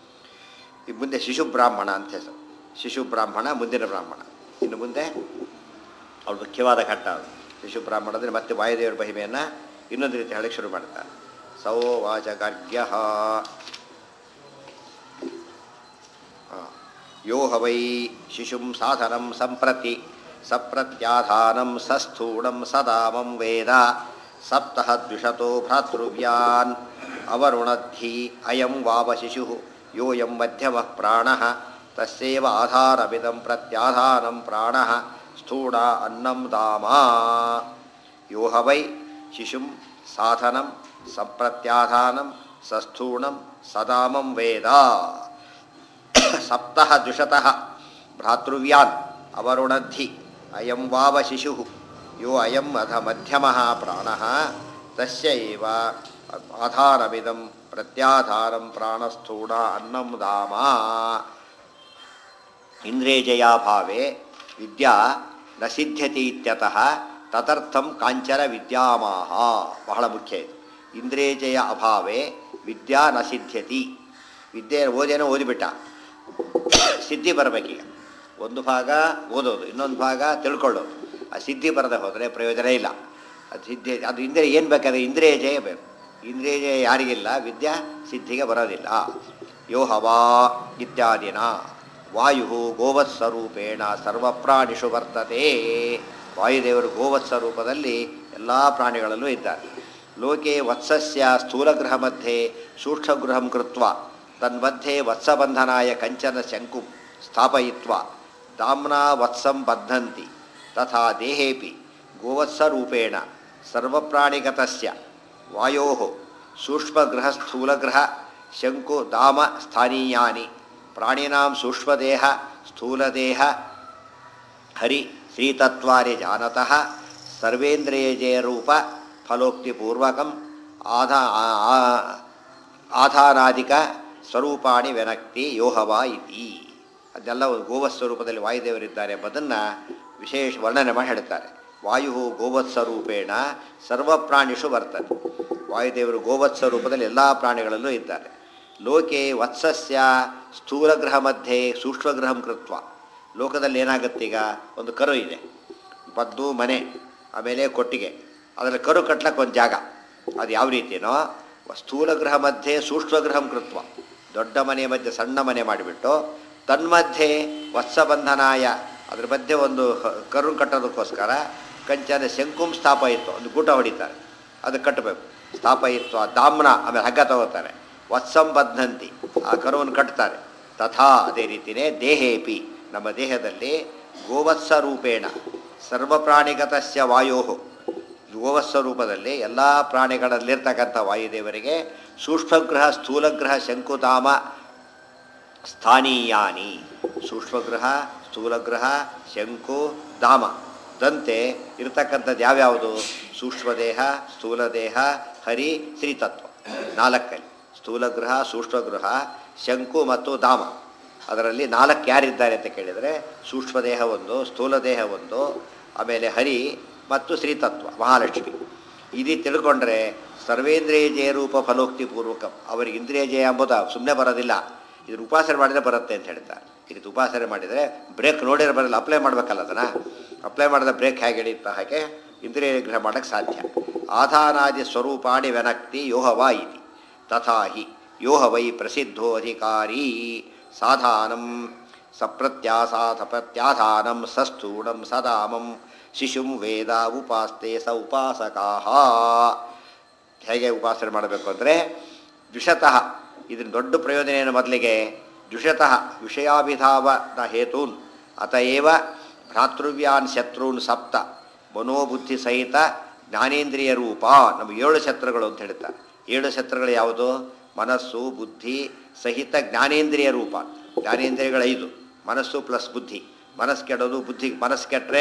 ಈ ಮುಂದೆ ಶಿಶು ಬ್ರಾಹ್ಮಣ ಅಂತ ಹೆಸರು ಶಿಶು ಬ್ರಾಹ್ಮಣ ಮುಂದಿನ ಬ್ರಾಹ್ಮಣ ಇನ್ನು ಮುಂದೆ ಅವಳು ಮುಖ್ಯವಾದ ಘಟ್ಟ ಅದು ಶಿಶು ಬ್ರಾಹ್ಮಣ ಅಂದರೆ ಮತ್ತೆ ವಾಯುದೇವರ ಮಹಿಮೆಯನ್ನು ಇನ್ನೊಂದು ರೀತಿ ಹೇಳಕ್ಕೆ ಶುರು ಮಾಡ್ತಾರೆ ಸೌ ವಾಚ ಗರ್ಗ್ಯ ಯೋ ಹವೈ ಶಿಶುಂ ಸಾಧನಂ ಸಂಪ್ರತಿ ಸಪ್ರತ್ಯಾಧಾನಂ ಸಸ್ಥೂಣಂ ಸದಾಮಂ ವೇದ ಸಪ್ತಃ ದ್ವಿಷತೋ ಭ್ರಾತೃವ್ಯಾನ್ ಅವರುಣದ್ಧಿ ಅಯಂ ವಾವ ಶಿಶು ಯೋಯಂ ಮಧ್ಯಮ ಪ್ರಾಣ ತಸ್ಯೇವ ಆಧಾರವಿದಂ ಪ್ರತ್ಯಾಧಾನಂ ಪ್ರಾಣ ಸ್ಥೂಣ ಅನ್ನಂ ದಾಮ ಯೋ ಹವೈ ಶಿಶುಂ ಸಾಧನಂ ಸಂಪ್ರತ್ಯಾಧಾನಂ ಸಸ್ಥೂಣಂ ಸದಾಮಂ ವೇದ ಸಪ್ತಃ ದ್ವಿಷತಃ ಭ್ರಾತೃವ್ಯಾನ್ ಅವರುಣದ್ಧಿ ಅಯಂ ವಾವ ಶಿಶು ಯೋ ಅಯಂ ಅಧ ಮಧ್ಯಮ ಪ್ರಾಣ ತಸ್ಯ ಏವ ಆಧಾರವಿದಂ ಪ್ರತ್ಯಾಧಾರಂ ಪ್ರಾಣಸ್ಥೂಣ ಅನ್ನಂ ಧಾಮ ಇಂದ್ರಿಯಜಯಾಭಾವೆ ವಿದ್ಯಾ ನ ಸಿದ್ಧ್ಯತಿ ಇತ್ಯತಃ ತದರ್ಥಂ ಕಾಂಚನ ವಿದ್ಯಾಮಾಹ ಬಹಳ ಮುಖ್ಯ ಇದು ಇಂದ್ರಿಯಜಯ ಅಭಾವೆ ವಿದ್ಯಾ ನ ಸಿದ್ಧ್ಯತಿ ವಿದ್ಯೆ ಓದೇನೋ ಓದಿಬಿಟ್ಟ ಸಿದ್ಧಿ ಬರಬೇಕೀಗ ಒಂದು ಭಾಗ ಓದೋದು ಇನ್ನೊಂದು ಭಾಗ ತಿಳ್ಕೊಳ್ಳೋದು ಆ ಸಿದ್ಧಿ ಬರದೆ ಹೋದರೆ ಪ್ರಯೋಜನ ಇಲ್ಲ ಅದು ಸಿದ್ಧಿ ಅದು ಇಂದ್ರಿಯ ಏನು ಬೇಕಾದ್ರೆ ಇಂದ್ರಿಯ ಜಯ ಬೇಕು ಇಂದ್ರಿಯ ಜಯ ಯಾರಿಗಿಲ್ಲ ವಿದ್ಯಾ ಸಿದ್ಧಿಗೆ ಬರೋದಿಲ್ಲ ಯೋ ಹವಾ ಇತ್ಯಾದಿನ ವಾಯು ಗೋವತ್ಸ್ವರೂಪೇಣ ಸರ್ವಪ್ರಾಣಿಷು ವರ್ತತೆ ವಾಯುದೇವರು ಗೋವತ್ಸ್ವರೂಪದಲ್ಲಿ ಎಲ್ಲ ಪ್ರಾಣಿಗಳಲ್ಲೂ ಇದ್ದಾರೆ ಲೋಕೆ ವತ್ಸಸ್ಯ ಸ್ಥೂಲಗೃಹ ಮಧ್ಯೆ ಸೂಕ್ಷ್ಮಗೃಹಂ ಕೃತ್ವ ತನ್ಮಧ್ಯೆ ವತ್ಸಬಂಧನಾಯ ಕಂಚನ ಶಂಕು ಸ್ಥಾಪಯಿತ್ವ ದಾಮ್ನಾ ವತ್ಸಂ ಬದ್ಧಂತಿ ತಥಾ ದೇಹೇಪಿ ಗೋವತ್ಸರೂಪೇಣ ಸರ್ವಪ್ರಾಣಿಗತಸ್ಯ ವಾಯೋ ಸೂಕ್ಷ್ಮಗೃಹ ಸ್ಥೂಲಗೃಹ ಶಂಕು ದಾಮ ಸ್ಥಾನೀಯಾನಿ ಪ್ರಾಣಿನಾಂ ಸೂಕ್ಷ್ಮದೇಹ ಸ್ಥೂಲದೇಹ ಹರಿ ಶ್ರೀತತ್ವಾರಿ ಜಾನತಃ ಸರ್ವೇಂದ್ರಿಯಜಯರೂಪ ಫಲೋಕ್ತಿಪೂರ್ವಕಂ ಆಧಾ ಆ- ಆ- ಆಧಾರಾಧಿಕ ಸ್ವರೂಪಾಣಿ ವ್ಯನಕ್ತಿ ಯೋಹವ ಇತಿ ಅದೆಲ್ಲ ಒಂದು ಗೋವತ್ಸ್ವರೂಪದಲ್ಲಿ ವಾಯುದೇವರಿದ್ದಾರೆ ಎಂಬುದನ್ನು ವಿಶೇಷ ವರ್ಣನೆ ಮಾಡಿ ಹೇಳ್ತಾರೆ ವಾಯು ಗೋವತ್ಸ್ವರೂಪೇಣ ಸರ್ವ ಪ್ರಾಣಿಷು ಬರ್ತದೆ ವಾಯುದೇವರು ಗೋವತ್ಸ್ವರೂಪದಲ್ಲಿ ಎಲ್ಲ ಪ್ರಾಣಿಗಳಲ್ಲೂ ಇದ್ದಾರೆ ಲೋಕೆ ವತ್ಸಸ್ಯ ಸ್ಥೂಲಗೃಹ ಮಧ್ಯೆ ಸೂಕ್ಷ್ಮಗೃಹಂ ಕೃತ್ವ ಲೋಕದಲ್ಲಿ ಏನಾಗುತ್ತೀಗ ಒಂದು ಕರು ಇದೆ ಬದ್ದು ಮನೆ ಆಮೇಲೆ ಕೊಟ್ಟಿಗೆ ಅದರಲ್ಲಿ ಕರು ಕಟ್ಲಕ್ಕೆ ಒಂದು ಜಾಗ ಅದು ಯಾವ ರೀತಿನೋ ಸ್ಥೂಲ ಗೃಹ ಮಧ್ಯೆ ಸೂಕ್ಷ್ಮಗೃಹಂ ಕೃತ್ವ ದೊಡ್ಡ ಮನೆ ಮಧ್ಯೆ ಸಣ್ಣ ಮನೆ ಮಾಡಿಬಿಟ್ಟು ತನ್ಮಧ್ಯೆ ವತ್ಸಬಂಧನಾಯ ಅದ್ರ ಮಧ್ಯೆ ಒಂದು ಹ- ಕರು ಕಟ್ಟೋದಕ್ಕೋಸ್ಕರ ಕಂಚನ ಶಂಕುಂ ಸ್ಥಾಪಯಿತ್ವ ಒಂದು ಗೂಟ ಹೊಡಿತಾರೆ ಅದು ಕಟ್ಟಬೇಕು ಸ್ಥಾಪಯಿತ್ವ ದಾಮ್ನ ಆಮೇಲೆ ಹಗ್ಗ ತಗೋತಾರೆ ವತ್ಸಂ ಬದ್ಧಂತಿ ಆ ಕರುವನ್ನು ಕಟ್ತಾರೆ ತಥಾ ಅದೇ ರೀತಿಯೇ ದೇಹೇಪಿ ನಮ್ಮ ದೇಹದಲ್ಲಿ ಗೋವತ್ಸ ರೂಪೇಣ ಸರ್ವ ಪ್ರಾಣಿಗತಸ್ಯ ವಾಯೋ ಗೋವತ್ಸ ರೂಪದಲ್ಲಿ ಎಲ್ಲ ಪ್ರಾಣಿಗಳಲ್ಲಿರ್ತಕ್ಕಂಥ ವಾಯುದೇವರಿಗೆ ಸೂಕ್ಷ್ಮಗ್ರಹ ಸ್ಥೂಲಗ್ರಹ ಶಂಕುಧಾಮ ಸ್ಥಾನೀಯಾನಿ ಸೂಕ್ಷ್ಮಗ್ರಹ ಸ್ಥೂಲಗ್ರಹ ಶಂಕು ಧಾಮ ದಂತೆ ಇರತಕ್ಕಂಥದ್ದು ಯಾವ್ಯಾವುದು ಸೂಕ್ಷ್ಮದೇಹ ಸ್ಥೂಲದೇಹ ಹರಿ ಶ್ರೀತತ್ವ ನಾಲ್ಕಲ್ಲಿ ಸ್ಥೂಲಗೃಹ ಸೂಕ್ಷ್ಮಗೃಹ ಶಂಕು ಮತ್ತು ಧಾಮ ಅದರಲ್ಲಿ ನಾಲ್ಕು ಯಾರಿದ್ದಾರೆ ಅಂತ ಕೇಳಿದರೆ ಸೂಕ್ಷ್ಮದೇಹ ಒಂದು ಸ್ಥೂಲದೇಹ ಒಂದು ಆಮೇಲೆ ಹರಿ ಮತ್ತು ಶ್ರೀತತ್ವ ಮಹಾಲಕ್ಷ್ಮಿ ಇದು ತಿಳ್ಕೊಂಡ್ರೆ ಸರ್ವೇಂದ್ರಿಯ ಜಯ ರೂಪ ಫಲೋಕ್ತಿ ಪೂರ್ವಕ ಅವರಿಗೆ ಇಂದ್ರಿಯ ಜಯ ಎಂಬುದು ಸುಮ್ಮನೆ ಬರೋದಿಲ್ಲ ಇದ್ರ ಉಪಾಸನೆ ಮಾಡಿದರೆ ಬರುತ್ತೆ ಅಂತ ಹೇಳ್ತಾರೆ ಇದು ಉಪಾಸನೆ ಮಾಡಿದರೆ ಬ್ರೇಕ್ ನೋಡಿದ್ರೆ ಬರಲ್ಲ ಅಪ್ಲೈ ಮಾಡಬೇಕಲ್ಲ ಅದನ್ನು ಅಪ್ಲೈ ಮಾಡಿದ ಬ್ರೇಕ್ ಹೇಗೆ ಹಿಡಿಯುತ್ತಾ ಹಾಗೆ ಇಂದ್ರಿಯ ನಿಗ್ರಹ ಮಾಡೋಕ್ಕೆ ಸಾಧ್ಯ ಆಧಾನಾದಿ ಸ್ವರೂಪಾಣಿ ವ್ಯನಕ್ತಿ ಯೋಹವ ಇತಿ ತಥಾ ಹಿ ಯೋಹ ವೈ ಪ್ರಸಿದ್ಧೋ ಅಧಿಕಾರಿ ಸಾಧಾನಂ ಸಪ್ರತ್ಯಾಸಾಧಪತ್ಯಾಧಾನಂ ಸಸ್ಥೂಣಂ ಸದಾಮಂ ಶಿಶುಂ ವೇದ ಉಪಾಸ್ತೆ ಸ ಉಪಾಸಕಾಹ ಹೇಗೆ ಉಪಾಸನೆ ಮಾಡಬೇಕು ಅಂದರೆ ದ್ವಿಷತಃ ಇದನ್ನ ದೊಡ್ಡ ಪ್ರಯೋಜನ ಏನು ಮೊದಲಿಗೆ ದ್ವಿಷತಃ ವಿಷಯಾಭಿಧಾವನ ಹೇತೂನ್ ಅತಏವ ಭ್ರಾತೃವ್ಯಾನ್ ಶತ್ರುನ್ ಸಪ್ತ ಮನೋಬುದ್ಧಿ ಸಹಿತ ಜ್ಞಾನೇಂದ್ರಿಯ ರೂಪ ನಮ್ಮ ಏಳು ಶತ್ರುಗಳು ಅಂತ ಹೇಳ್ತಾರೆ ಏಳು ಶತ್ರುಗಳು ಯಾವುದು ಮನಸ್ಸು ಬುದ್ಧಿ ಸಹಿತ ಜ್ಞಾನೇಂದ್ರಿಯ ರೂಪ ಜ್ಞಾನೇಂದ್ರಿಯಗಳು ಐದು ಮನಸ್ಸು ಪ್ಲಸ್ ಬುದ್ಧಿ ಮನಸ್ಸು ಕೆಡೋದು ಬುದ್ಧಿ ಮನಸ್ಸು ಕೆಟ್ಟರೆ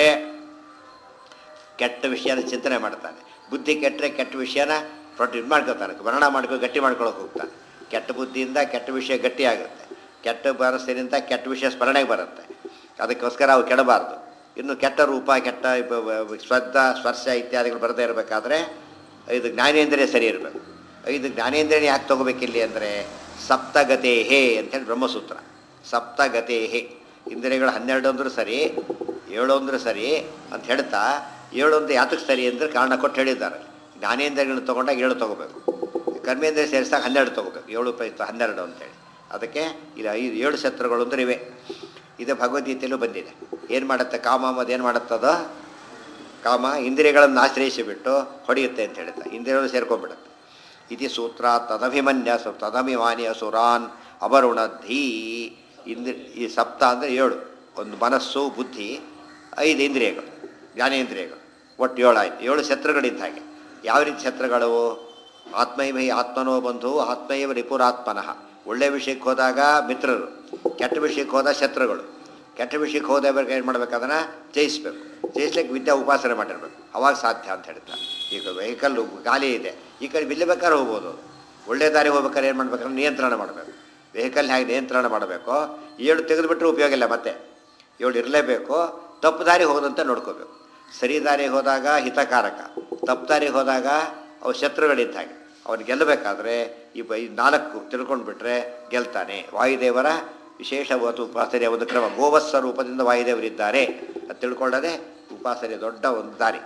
ಕೆಟ್ಟ ವಿಷಯನ ಚಿಂತನೆ ಮಾಡ್ತಾನೆ ಬುದ್ಧಿ ಕೆಟ್ಟರೆ ಕೆಟ್ಟ ವಿಷಯನ ಪ್ರೊಟ್ ಇದು ಮಾಡ್ಕೊತಾನೆ ವರ್ಣ ಮಾಡ್ಕೊ ಗಟ್ಟಿ ಮಾಡ್ಕೊಳಕ್ಕೆ ಹೋಗ್ತಾನೆ ಕೆಟ್ಟ ಬುದ್ಧಿಯಿಂದ ಕೆಟ್ಟ ವಿಷಯ ಗಟ್ಟಿ ಆಗುತ್ತೆ ಕೆಟ್ಟ ಮನಸ್ಸಿನಿಂದ ಕೆಟ್ಟ ವಿಷಯ ಸ್ಮರಣೆಗೆ ಬರುತ್ತೆ ಅದಕ್ಕೋಸ್ಕರ ಅವು ಕೆಡಬಾರ್ದು ಇನ್ನು ಕೆಟ್ಟ ರೂಪ ಕೆಟ್ಟ ಬ- ಬ- ಸ್ಪರ್ಧ ಸ್ಪರ್ಶ ಇತ್ಯಾದಿಗಳು ಬರದೇ ಇರಬೇಕಾದ್ರೆ ಇದು ಜ್ಞಾನೇಂದ್ರಿಯ ಸರಿ ಇರಬೇಕು ಇದು ಜ್ಞಾನೇಂದ್ರಿಯ ಯಾಕೆ ತಗೋಬೇಕಿಲ್ಲಿ ಅಂದರೆ ಸಪ್ತಗತೇಹೇ ಅಂತೇಳಿ ಬ್ರಹ್ಮಸೂತ್ರ ಸಪ್ತಗತೇಹೇ ಇಂದ್ರಿಯಗಳು ಹನ್ನೆರಡು ಅಂದ್ರೂ ಸರಿ ಏಳು ಅಂದ್ರೂ ಸರಿ ಅಂತ ಹೇಳ್ತಾ ಏಳು ಅಂತ ಯಾತಕ್ಕೆ ಸರಿ ಅಂದರೆ ಕಾರಣ ಕೊಟ್ಟು ಹೇಳಿದ್ದಾರೆ ಜ್ಞಾನೇಂದ್ರಿಯಗಳನ್ನ ತೊಗೊಂಡಾಗ ಏಳು ತೊಗೋಬೇಕು ಕರ್ಮೇಂದ್ರಿಯ ಸೇರಿಸಿದಾಗ ಹನ್ನೆರಡು ತೊಗೋಬೇಕು ಏಳು ಪ್ರಯುಕ್ತ ಹನ್ನೆರಡು ಅಂತೇಳಿ ಅದಕ್ಕೆ ಇದು ಐದು ಏಳು ಶತ್ರುಗಳು ಅಂದ್ರೆ ಇವೆ ಇದು ಭಗವದ್ಗೀತೆಯಲ್ಲೂ ಬಂದಿದೆ ಏನು ಮಾಡುತ್ತೆ ಕಾಮ ಅನ್ನೋದು ಏನು ಮಾಡುತ್ತದೋ ಕಾಮ ಇಂದ್ರಿಯಗಳನ್ನು ಆಶ್ರಯಿಸಿಬಿಟ್ಟು ಹೊಡೆಯುತ್ತೆ ಅಂತ ಹೇಳುತ್ತೆ ಇಂದ್ರಿಯಗಳು ಸೇರ್ಕೊಂಡ್ಬಿಡುತ್ತೆ ಇತಿ ಸೂತ್ರ ತದಭಿಮನ್ಯ ಸು- ತದಭಿಮಾನಿ ಅಸುರಾನ್ ಅವರುಣಧೀ ಇಂದ್ರಿ ಈ ಸಪ್ತ ಅಂದರೆ ಏಳು ಒಂದು ಮನಸ್ಸು ಬುದ್ಧಿ ಐದು ಇಂದ್ರಿಯಗಳು ಜ್ಞಾನೇಂದ್ರಿಯಗಳು ಒಟ್ಟು ಏಳು ಆಯ್ತು ಏಳು ಶತ್ರುಗಳಿದ್ದ ಹಾಗೆ ಯಾವ ರೀತಿ ಶತ್ರುಗಳು ಆತ್ಮೈವ ಹಿ ಆತ್ಮನೋ ಬಂಧು ಆತ್ಮೈವ ರಿಪುರಾತ್ಮನಃ ಒಳ್ಳೆಯ ವಿಷಯಕ್ಕೆ ಹೋದಾಗ ಮಿತ್ರರು ಕೆಟ್ಟ ವಿಷಯಕ್ಕೆ ಹೋದ ಶತ್ರುಗಳು ಕೆಟ್ಟ ವಿಷಯಕ್ಕೆ ಹೋದವ್ರಿಗೆ ಏನು ಮಾಡ್ಬೇಕು ಅದನ್ನು ಜಯಿಸ್ಬೇಕು ಜಯಿಸ್ಲಿಕ್ಕೆ ವಿದ್ಯಾ ಉಪಾಸನೆ ಮಾಡಿರ್ಬೇಕು ಅವಾಗ ಸಾಧ್ಯ ಅಂತ ಹೇಳ್ತಾರೆ ಈಗ ವೆಹಿಕಲ್ಲು ಗಾಲಿ ಇದೆ ಈ ಕಡೆ ಬಿಲ್ಲಿ ಬೇಕಾದ್ರೆ ಹೋಗ್ಬೋದು ಒಳ್ಳೆ ದಾರಿ ಹೋಗ್ಬೇಕಾದ್ರೆ ಏನು ಮಾಡ್ಬೇಕಂದ್ರೆ ನಿಯಂತ್ರಣ ಮಾಡಬೇಕು ವೆಹಿಕಲ್ ಹೇಗೆ ನಿಯಂತ್ರಣ ಮಾಡಬೇಕು ಏಳು ತೆಗೆದುಬಿಟ್ರೆ ಉಪಯೋಗ ಇಲ್ಲ ಮತ್ತೆ ಏಳು ಇರಲೇಬೇಕು ತಪ್ಪು ದಾರಿ ಹೋದಂತೆ ನೋಡ್ಕೋಬೇಕು ಸರಿ ದಾರಿಗೆ ಹೋದಾಗ ಹಿತಕಾರಕ ತಪ್ಪು ದಾರಿಗೆ ಹೋದಾಗ ಅವು ಶತ್ರುಗಳಿದ್ದ ಹಾಗೆ ಅವನು ಗೆಲ್ಲಬೇಕಾದ್ರೆ ಈ ಬ ಈ ನಾಲ್ಕು ತಿಳ್ಕೊಂಡು ಬಿಟ್ರೆ ಗೆಲ್ತಾನೆ ವಾಯುದೇವರ ವಿಶೇಷವಾದ ಉಪಾಸನೆಯ ಒಂದು ಕ್ರಮ ಗೋವತ್ಸ ರೂಪದಿಂದ ವಾಯುದೇವರಿದ್ದಾರೆ ಅದು ತಿಳ್ಕೊಳ್ಳೋದೇ ಉಪಾಸನೆ ದೊಡ್ಡ ಒಂದು ದಾರಿ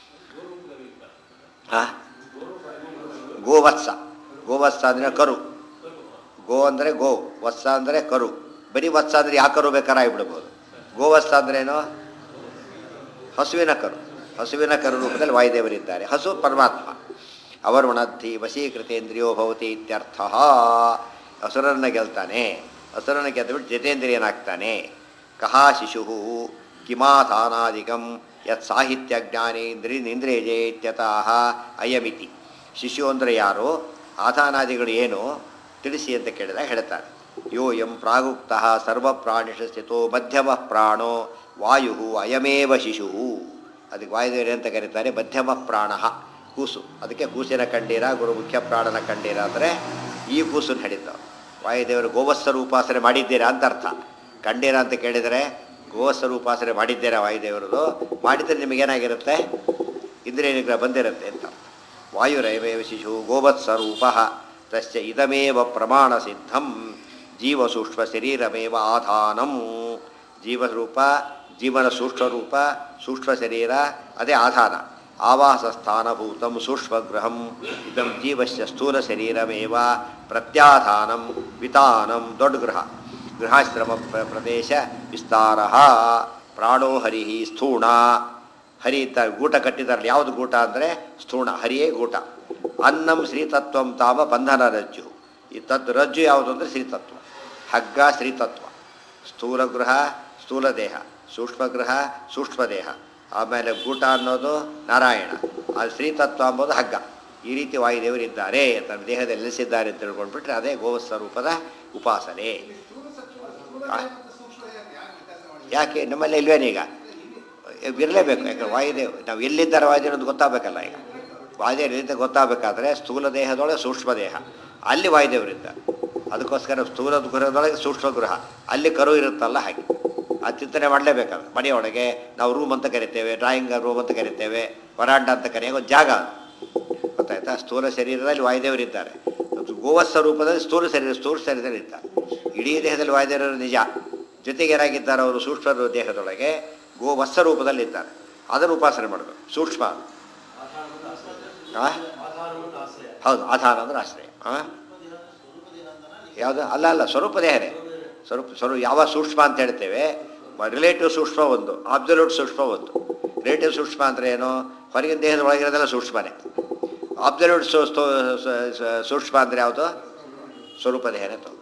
ಆ? ಗೋವತ್ಸ ಗೋವತ್ಸ ಅಂದರೆ ಕರು ಗೋ ಅಂದರೆ ಗೋ ವತ್ಸ ಅಂದರೆ ಕರು ಬರೀ ವತ್ಸ ಅಂದರೆ ಯಾವ ಕರು ಬೇಕಾದ್ರೆ ಆಗಿಬಿಡ್ಬೋದು ಗೋವತ್ಸ ಅಂದ್ರೇನು ಹಸುವಿನ ಕರು ಹಸುವಿನ ಕರು ರೂಪದಲ್ಲಿ ವಾಯುದೇವರಿದ್ದಾರೆ ಹಸು ಪರಮಾತ್ಮ ಅವರುಣದ್ಧಿ ವಶೀಕೃತೇಂದ್ರಿಯೋ ಭವತಿ ಇತ್ಯರ್ಥ ಹಸುರನ್ನು ಗೆಲ್ತಾನೆ ಹಸುರನ್ನು ಗೆದ್ದುಬಿಟ್ಟು ಜಿತೇಂದ್ರಿಯನಾಗ್ತಾನೆ ಕಹಾ ಶಿಶು ಕಿಮಾಧಾನಾದಿಕಂ ಯತ್ ಸಾಹಿತ್ಯ ಜ್ಞಾನೇಂದ್ರಿ ಇಂದ್ರಿಯಜೆ ಇತ್ಯತಃ ಅಯಮಿತಿ ಶಿಶು ಅಂದರೆ ಯಾರು ಆಧಾನಾದಿಗಳು ಏನು ತಿಳಿಸಿ ಅಂತ ಕೇಳಿದಾಗ ಹೇಳ್ತಾರೆ ಯೋ ಎಂ ಪ್ರಾಗುಕ್ತ ಸರ್ವ ಪ್ರಾಣಿಷ ಸ್ಥಿತೋ ಮಧ್ಯಮ ಪ್ರಾಣೋ ವಾಯು ಅಯಮೇವ ಶಿಶು ಅದಕ್ಕೆ ವಾಯುದೇವರು ಅಂತ ಕರೀತಾರೆ ಮಧ್ಯಮ ಪ್ರಾಣ ಕೂಸು ಅದಕ್ಕೆ ಕೂಸಿನ ಕಂಡೀರ ಗುರು ಮುಖ್ಯ ಪ್ರಾಣನ ಕಂಡೀರ ಅಂದರೆ ಈ ಕೂಸನ್ನು ಹೇಳಿದ್ದವು ವಾಯುದೇವರು ಗೋವತ್ಸರ ಉಪಾಸನೆ ಮಾಡಿದ್ದೀರಾ ಅಂತ ಅರ್ಥ ಕಂಡೀರ ಅಂತ ಕೇಳಿದರೆ ಗೋವತ್ಸರ ಉಪಾಸನೆ ಮಾಡಿದ್ದೀರಾ ವಾಯುದೇವರದು ಮಾಡಿದರೆ ನಿಮಗೇನಾಗಿರುತ್ತೆ ಇಂದ್ರಿಯ ನಿಗ್ರಹ ಬಂದಿರುತ್ತೆ ಅಂತ ವಾಯುರೈವೇವ ಶಿಶು ಗೋವತ್ಸರೂಪ ತಸ್ಯ ಇದಮೇವ ಪ್ರಮಾಣ ಸಿದ್ಧಂ ಜೀವಸೂಕ್ಷ್ಮ ಶರೀರಮೇವ ಆಧಾನಂ ಜೀವರೂಪ ಜೀವನ ಸೂಕ್ಷ್ಮರೂಪ ಸೂಕ್ಷ್ಮ ಶರೀರ ಅದೇ ಆಧಾನ ಆವಾಸ ಸ್ಥಾನಭೂತಂ ಸೂಕ್ಷ್ಮಗೃಹಂ ಇದಂ ಜೀವಸ್ಯ ಸ್ಥೂಲ ಶರೀರಮೇವ ಪ್ರತ್ಯಾಧಾನಂ ವಿತಾನಂ ದೊಡ್ಡ ಗೃಹ ಗೃಹಾಶ್ರಮ ಪ್ರ- ಪ್ರದೇಶ ವಿಸ್ತಾರ ಪ್ರಾಣೋ ಹರಿ ಸ್ಥೂಣ ಹರಿ ಅಂತ ಗೂಟ ಕಟ್ಟಿದಾರಲ್ಲ ಯಾವುದು ಗೂಟ ಅಂದರೆ ಸ್ಥೂಣ ಹರಿಯೇ ಗೂಟ ಅನ್ನಂ ಶ್ರೀತತ್ವಂ ತಾಮ ಬಂಧನ ರಜ್ಜು ಈ ತತ್ ರಜ್ಜು ಯಾವುದು ಅಂದರೆ ಶ್ರೀತತ್ವ ಹಗ್ಗ ಶ್ರೀತತ್ವ ಸ್ಥೂಲ ಗೃಹ ಸ್ಥೂಲ ದೇಹ ಸೂಕ್ಷ್ಮಗೃಹ ಸೂಕ್ಷ್ಮ ದೇಹ ಆಮೇಲೆ ಗೂಟ ಅನ್ನೋದು ನಾರಾಯಣ ಆ ಶ್ರೀತತ್ವ ಅಂಬೋದು ಹಗ್ಗ ಈ ರೀತಿ ವಾಯುದೇವರು ಇದ್ದಾರೆ ತನ್ನ ದೇಹದಲ್ಲಿ ನೆಲೆಸಿದ್ದಾರೆ ಅಂತ ತಿಳ್ಕೊಂಡ್ಬಿಟ್ರೆ ಅದೇ ಗೋಸ್ವರೂಪದ ಉಪಾಸನೆ ಆ? ಯಾಕೆ ನಮ್ಮಲ್ಲಿ ಇಲ್ವೇನೀಗ ಇರಲೇಬೇಕು ಯಾಕಂದ್ರೆ ವಾಯುದೇವ್ ನಾವು ಎಲ್ಲಿದ್ದಾರೆ ವಾಯುದೇವರು ಅಂತ ಗೊತ್ತಾಗಬೇಕಲ್ಲ ಈಗ ವಾಯುದೇವರು ಎಲ್ಲಿದ್ದ ಗೊತ್ತಾಗಬೇಕಾದ್ರೆ ಸ್ಥೂಲ ದೇಹದೊಳಗೆ ಸೂಕ್ಷ್ಮ ದೇಹ ಅಲ್ಲಿ ವಾಯುದೇವರಿದ್ದ ಅದಕ್ಕೋಸ್ಕರ ಸ್ಥೂಲ ಗೃಹದೊಳಗೆ ಸೂಕ್ಷ್ಮ ಗೃಹ ಅಲ್ಲಿ ಕರು ಇರುತ್ತಲ್ಲ ಹಾಗೆ ಅದು ಚಿಂತನೆ ಮಾಡಲೇಬೇಕಲ್ಲ ಮನೆಯೊಳಗೆ ನಾವು ರೂಮ್ ಅಂತ ಕರಿತೇವೆ ಡ್ರಾಯಿಂಗ್ ರೂಮ್ ಅಂತ ಕರಿತೇವೆ ವರಾಂಡ ಅಂತ ಕರೆಯೋ ಒಂದು ಜಾಗ ಅದು ಗೊತ್ತಾಯ್ತಾ ಸ್ಥೂಲ ಶರೀರದಲ್ಲಿ ವಾಯುದೇವರಿದ್ದಾರೆ ಮತ್ತು ಗೋವತ್ಸ ರೂಪದಲ್ಲಿ ಸ್ಥೂಲ ಶರೀರ ಸ್ಥೂಲ ಶರೀರದಲ್ಲಿ ಇರ್ತಾರೆ ಇಡೀ ದೇಹದಲ್ಲಿ ವಾಯುದೇವರು ನಿಜ ಜೊತೆಗೆ ಏನಾಗಿದ್ದಾರೆ ಅವರು ಸೂಕ್ಷ್ಮ ದೇಹದೊಳಗೆ ಗೋವತ್ಸ ರೂಪದಲ್ಲಿ ಇದ್ದಾರೆ ಅದನ್ನು ಉಪಾಸನೆ ಮಾಡಬೇಕು ಸೂಕ್ಷ್ಮ ಅದು. ಆ? ಹೌದು ಆಧಾರ ಅಂದ್ರೆ ಆಶ್ರಯ ಆ? ಯಾವುದು ಅಲ್ಲ ಅಲ್ಲ ಸ್ವರೂಪ ದೇಹನೇ ಸ್ವರೂಪ ಸ್ವರೂಪ ಯಾವ ಸೂಕ್ಷ್ಮ ಅಂತ ಹೇಳ್ತೇವೆ ರಿಲೇಟಿವ್ ಸೂಕ್ಷ್ಮ ಒಂದು ಆಬ್ಸಲ್ಯೂಟ್ ಸೂಕ್ಷ್ಮ ಒಂದು ರಿಲೇಟಿವ್ ಸೂಕ್ಷ್ಮ ಅಂದರೆ ಏನು ಹೊರಗಿನ ದೇಹದ ಒಳಗಿರೋದೆಲ್ಲ ಸೂಕ್ಷ್ಮನೇ ಆಬ್ಸಲ್ಯೂಟ್ ಸೂಕ್ಷ್ಮ ಅಂದರೆ ಯಾವುದು ಸ್ವರೂಪ ದೇಹನೇ ತಗೋ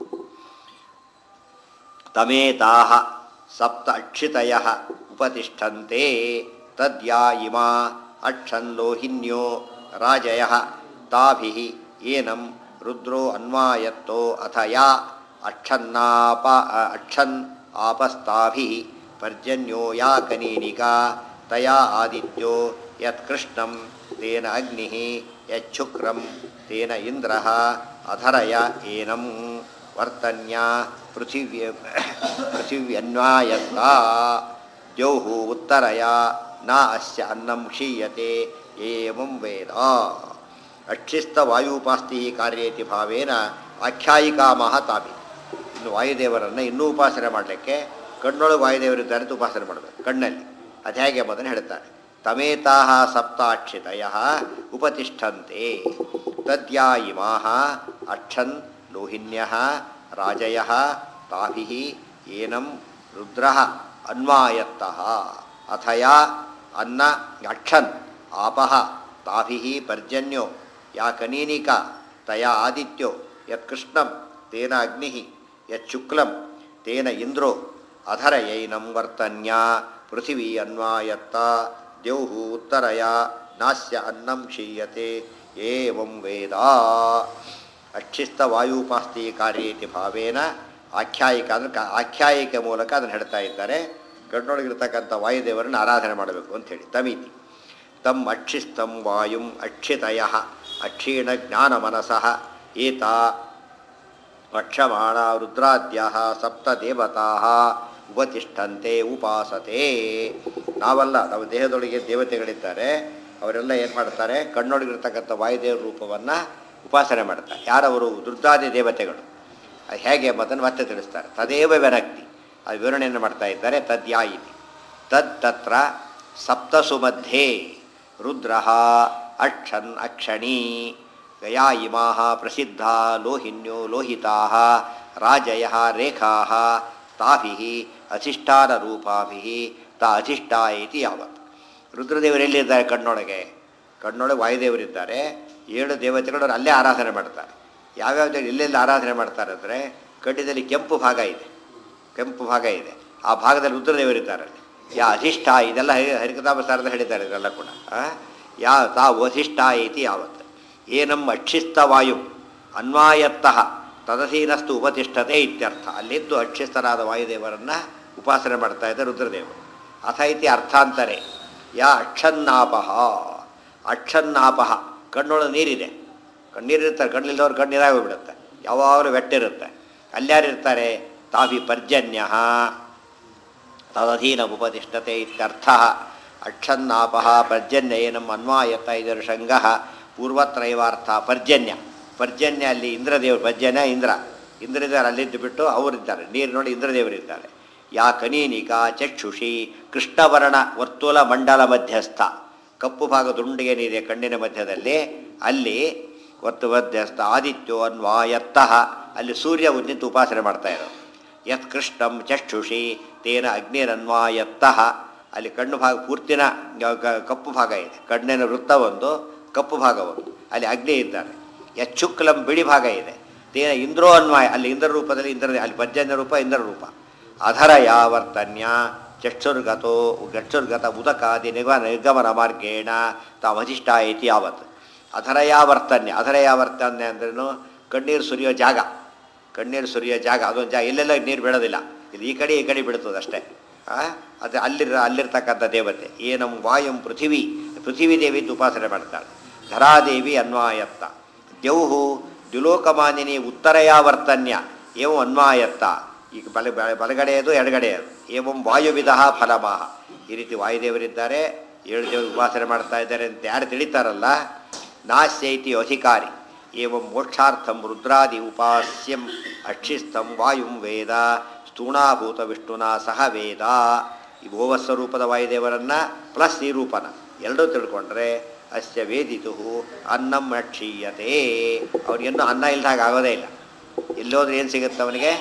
ತಮೇತಾಹ ಸಪ್ತ ಅಕ್ಷಿತಯ ಉಪತಿಷ್ಠಂತೆ ತದ್ಯಾ ಇಮಾ ಅಕ್ಷನ್ ಲೋಹಿನ್ಯೋ ರಾಜಯ ತಾಭಿ ಏನಂ ರುದ್ರೋ ಅನ್ವಾಯತ್ತೋ ಅಥ ಯಾ ಅಕ್ಷನ್ನಾಪ ಅಕ್ಷನ್ ಆಪಸ್ತಾಭಿ ಪರ್ಜನ್ಯೋ ಯಾ ಕನೀನಿಕಾ ತಯಾ ಆದಿತ್ಯೋ ಯತ್ಕೃಷ್ಣಂ ತೇನ ಅಗ್ನಿ ಯಚ್ಛುಕ್ರಂ ತೇನ ಇಂದ್ರ ಅಧರಯ ಏನಂ ವರ್ತನ್ಯ ಪೃಥಿವ್ಯ ಪೃಥಿವ್ಯನ್ವಾಯತ್ತ ದ್ಯೌಹು ಉತ್ತರಯ ನ ಅಸ್ಯ ಅನ್ನಂ ಕ್ಷೀಯತೆ ಏವಂ ವೇದ ಅಕ್ಷಿಸ್ತ ವಾಯುಪಾಸ್ತಿ ಕಾರ್ಯೇತಿ ಭಾವೇನ ಆಖ್ಯಾಯಿಕಾಮಹ ತಾಪಿ ಇನ್ನು ವಾಯುದೇವರನ್ನು ಇನ್ನೂ ಉಪಾಸನೆ ಮಾಡಲಿಕ್ಕೆ ಕಣ್ಣೊಳಗೆ ವಾಯುದೇವರಿದ್ದಾರೆ ಅಂತ ಉಪಾಸನೆ ಮಾಡಬೇಕು ಕಣ್ಣಲ್ಲಿ ಅದು ಹೇಗೆ ಎಂಬುದನ್ನು ಹೇಳ್ತಾರೆ ತಮೇತಾಹ ಸಪ್ತಾಕ್ಷಿತಯ ಉಪತಿಷ್ಠಂತೆ ತದ್ಯಾ ಇಮಾ ಅಕ್ಷನ್ ಲೋಹಿನ್ಯ ರಾಜಯ ತಾಭಿ ಏನಂ ರುದ್ರ ಅನ್ವಾಯತ್ತಃ ಅಥಯಾ ಅನ್ನ ಅಕ್ಷನ್ ಆಪಃ ತಾಭಿ ಪರ್ಜನ್ಯೋ ಯಾ ಕನೀನಿಕಾ ತಯಾ ಆದಿತ್ಯೋ ಯತ್ಕೃಷ್ಣಂ ತೇನ ಅಗ್ನಿ ಯಚ್ಚುಕ್ಲಂ ತೇನ ಇಂದ್ರೋ ಅಧರಯೈನಂ ವರ್ತನ್ಯ ಪೃಥಿವೀ ಅನ್ವಾಯತ್ತ ದ್ಯೌಹು ಉತ್ತರಯ ನಾಸ್ಯ ಅನ್ನಂ ಕ್ಷೀಯತೆ ಏವಂ ವೇದ ಅಕ್ಷಿಸ್ತ ವಾಯುಪಾಸ್ತಿ ಕಾರ್ಯೇತಿ ಭಾವೇನ ಆಖ್ಯಾಯಿಕ ಅಂದರೆ ಕ ಆಖ್ಯಾಯಿಕೆ ಮೂಲಕ ಅದನ್ನು ಹೇಳ್ತಾ ಇದ್ದಾರೆ ಗಣ್ಣೊಳಗಿರ್ತಕ್ಕಂಥ ವಾಯುದೇವರನ್ನು ಆರಾಧನೆ ಮಾಡಬೇಕು ಅಂಥೇಳಿ ತಮಿತಿ ತಮ್ ಅಕ್ಷಿಸ್ತಂ ವಾಯುಂ ಅಕ್ಷಿತಯ ಅಕ್ಷೀಣ ಜ್ಞಾನ ಮನಸಃ ಏತ ವಕ್ಷಮಾಣ ರುದ್ರಾದ್ಯ ಸಪ್ತ ದೇವತಾ ಉಪತಿಷ್ಠಂತೆ ಉಪಾಸತೆ ನಾವಲ್ಲ ನಮ್ಮ ದೇಹದೊಳಗೆ ದೇವತೆಗಳಿದ್ದಾರೆ ಅವರೆಲ್ಲ ಏನು ಮಾಡ್ತಾರೆ ಕಣ್ಣೊಳಗಿರ್ತಕ್ಕಂಥ ವಾಯುದೇವರ ರೂಪವನ್ನು ಉಪಾಸನೆ ಮಾಡ್ತಾರೆ ಯಾರವರು ರುದ್ರಾದಿ ದೇವತೆಗಳು ಅದು ಹೇಗೆ ಎಂಬುದನ್ನು ಮತ್ತೆ ತಿಳಿಸ್ತಾರೆ ತದೇವ ವಿರಕ್ತಿ ಅದು ವಿವರಣೆಯನ್ನು ಮಾಡ್ತಾ ಇದ್ದಾರೆ ತದ್ಯಾ ಇತಿ ತದ್ ತತ್ರ ಸಪ್ತಸು ಮಧ್ಯೆ ರುದ್ರ ಅಕ್ಷನ್ ಅಕ್ಷಣಿ ಗಯಾ ಇಮಾ ಪ್ರಸಿದ್ಧ ಲೋಹಿನ್ಯೋ ಲೋಹಿತಾ ರಾಜಯ ರೇಖಾ ತಾಭಿ ಅಧಿಷ್ಠಾನ ರೂಪಾಭಿ ತ ಅಧಿಷ್ಠ ಇತಿ ಯಾವತ್ ರುದ್ರದೇವರು ಎಲ್ಲಿದ್ದಾರೆ ಕಣ್ಣೊಳಗೆ ಕಣ್ಣೊಳಗೆ ವಾಯುದೇವರಿದ್ದಾರೆ ಏಳು ದೇವತೆಗಳು ಅವ್ರು ಅಲ್ಲೇ ಆರಾಧನೆ ಮಾಡ್ತಾರೆ ಯಾವ್ಯಾವ ದೇವರು ಎಲ್ಲೆಲ್ಲಿ ಆರಾಧನೆ ಮಾಡ್ತಾರೆ ಅಂದರೆ ಕಡ್ಡಿದಲ್ಲಿ ಕೆಂಪು ಭಾಗ ಇದೆ ಕೆಂಪು ಭಾಗ ಇದೆ ಆ ಭಾಗದಲ್ಲಿ ರುದ್ರದೇವರಿದ್ದಾರೆ ಅಲ್ಲಿ ಯಾ ಅಧಿಷ್ಠ ಇದೆಲ್ಲ ಹರಿ ಹರಿಕತಾಪ ಸಾರದ ಹೇಳಿದ್ದಾರೆ ಇದೆಲ್ಲ ಕೂಡ ಆ? ಯಾ ತಾ ವಧಿಷ್ಠ ಇತಿ ಯಾವತ್ ಏನಂ ಅಕ್ಷಿಸ್ತ ವಾಯು ಅನ್ವಾಯತ್ತಃ ತದಸೀನಸ್ತು ಉಪತಿಷ್ಠತೆ ಇತ್ಯರ್ಥ ಅಲ್ಲಿದ್ದು ಅಕ್ಷಿಸ್ತರಾದ ವಾಯುದೇವರನ್ನು ಉಪಾಸನೆ ಮಾಡ್ತಾ ಇದ್ದ ರುದ್ರದೇವರು ಅಥ ಇತಿ ಅರ್ಥಾಂತರೆ ಯಾ ಅಕ್ಷನ್ನಾಪಃ ಅಕ್ಷನ್ನಾಪಃ ಕಣ್ಣೊಳಗೆ ನೀರಿದೆ ಕಣ್ಣೀರಿರ್ತಾರೆ ಕಣ್ಣಿಲ್ದವ್ರು ಕಣ್ಣೀರಾಗೋಗ್ಬಿಡುತ್ತೆ ಯಾವಾಗಲೂ ವೆಟ್ಟಿರುತ್ತೆ ಅಲ್ಯಾರಿರ್ತಾರೆ ತಾಭಿ ಪರ್ಜನ್ಯ ತದಧೀನ ಉಪತಿಷ್ಠತೆ ಇತ್ಯರ್ಥ ಅಕ್ಷನ್ನಾಪ ಪರ್ಜನ್ಯ ಏನಂ ಅನ್ವಾಯತ ಇದರ ಶಂಗ ಪೂರ್ವತ್ರೈವಾರ್ಥ ಪರ್ಜನ್ಯ ಪರ್ಜನ್ಯ ಅಲ್ಲಿ ಇಂದ್ರದೇವರು ಪರ್ಜನ್ಯ ಇಂದ್ರ ಇಂದ್ರದೇವರು ಅಲ್ಲಿದ್ದು ಬಿಟ್ಟು ಅವರಿದ್ದಾರೆ ನೀರು ನೋಡಿ ಇಂದ್ರದೇವರಿದ್ದಾರೆ ಯಾ ಕನೀನಿಕಾ ಚಕ್ಷುಷಿ ಕೃಷ್ಣವರ್ಣ ವರ್ತುಲ ಮಂಡಲ ಮಧ್ಯಸ್ಥ ಕಪ್ಪು ಭಾಗ ದುಂಡಿಗೇನಿದೆ ಕಣ್ಣಿನ ಮಧ್ಯದಲ್ಲಿ ಅಲ್ಲಿ ವರ್ತು ಮಧ್ಯಸ್ಥ ಆದಿತ್ಯೋ ಅನ್ವಾಯತ್ತಃ ಅಲ್ಲಿ ಸೂರ್ಯ ನಿಂತು ಉಪಾಸನೆ ಮಾಡ್ತಾ ಇರೋದು ಯತ್ ಕೃಷ್ಣಂ ಚಕ್ಷುಷಿ ತೇನ ಅಗ್ನಿರನ್ವಾಯತ್ತಃ ಅಲ್ಲಿ ಕಣ್ಣು ಭಾಗ ಪೂರ್ತಿನ ಗ- ಗ- ಕಪ್ಪು ಭಾಗ ಇದೆ ಕಣ್ಣಿನ ವೃತ್ತ ಒಂದು ಕಪ್ಪು ಭಾಗ ಒಂದು ಅಲ್ಲಿ ಅಗ್ನಿ ಇದ್ದಾರೆ ಯಚ್ಚುಕ್ಲಂ ಬಿಳಿ ಭಾಗ ಇದೆ ತೇನ ಇಂದ್ರೋ ಅನ್ವಾಯ ಅಲ್ಲಿ ಇಂದ್ರ ರೂಪದಲ್ಲಿ ಇಂದ್ರ ಅಲ್ಲಿ ಪರ್ಜನ್ಯ ರೂಪ ಇಂದ್ರ ರೂಪ ಅಧರ ಯಾವರ್ತನ್ಯ ಚಕ್ಷುರ್ಗತೋ ಚಕ್ಷುರ್ಗತ ಉದಕಾದಿ ನಿಗಮ ನಿರ್ಗಮನ ಮಾರ್ಗೇಣ ತಾವಧಿಷ್ಠ ಇತಿ ಯಾವತ್ ಅಧರಯಾವರ್ತನ್ಯ ಅಧರಯಾವರ್ತನ್ಯ ಅಂದ್ರೇನು ಕಣ್ಣೀರು ಸುರಿಯೋ ಜಾಗ ಕಣ್ಣೀರು ಸುರಿಯೋ ಜಾಗ ಅದೊಂದು ಜಾಗ ಎಲ್ಲೆಲ್ಲ ನೀರು ಬಿಡೋದಿಲ್ಲ ಇಲ್ಲಿ ಈ ಕಡೆ ಈ ಕಡೆ ಬಿಡ್ತದೆ ಅಷ್ಟೇ ಆ? ಅದು ಅಲ್ಲಿರ ಅಲ್ಲಿರ್ತಕ್ಕಂಥ ದೇವತೆ ಏನಂ ವಾಯಂ ಪೃಥಿವಿ ಪೃಥಿವಿ ದೇವಿ ಅಂತ ಉಪಾಸನೆ ಮಾಡ್ತಾಳೆ ಧರಾದೇವಿ ಅನ್ವಾಯತ್ತ ದ್ಯೌಹು ದ್ಯುಲೋಕಮಾನಿನಿ ಉತ್ತರಯಾವರ್ತನ್ಯ ಏವಂ ಅನ್ವಾಯತ್ತ ಈಗ ಬಲ ಬಲ- ಬಲಗಡೆಯದು ಎಡಗಡೆಯದು ಏವಂ ವಾಯುವಿಧ ಫಲಮಾಹ ಈ ರೀತಿ ವಾಯುದೇವರಿದ್ದಾರೆ ಏಳು ದೇವರು ಉಪಾಸನೆ ಮಾಡ್ತಾ ಇದ್ದಾರೆ ಅಂತ ಯಾರು ತಿಳಿತಾರಲ್ಲ ನಾಸ್ಯೈತಿ ಅಧಿಕಾರಿ ಏವಂ ಮೋಕ್ಷಾರ್ಥಂ ರುದ್ರಾದಿ ಉಪಾಸ್ಯಂ ಅಕ್ಷಿಸ್ಥಂ ವಾಯುಂ ವೇದ ಸ್ಥೂಣಾಭೂತ ವಿಷ್ಣುನ ಸಹ ವೇದ ಈ ಭೋವಸ್ವರೂಪದ ವಾಯುದೇವರನ್ನ ಪ್ಲಸ್ ಈ ರೂಪನ ಎರಡೂ ತಿಳ್ಕೊಂಡ್ರೆ ಅಸ್ಯ ವೇದಿತು ಅನ್ನಂ ಅಕ್ಷೀಯತೆ ಅವ್ರಿಗೆನ್ನೂ ಅನ್ನ ಇಲ್ದಾಗ ಆಗೋದೇ ಇಲ್ಲ ಎಲ್ಲೋದ್ರೆ ಏನು ಸಿಗುತ್ತೆ ಅವನಿಗೆ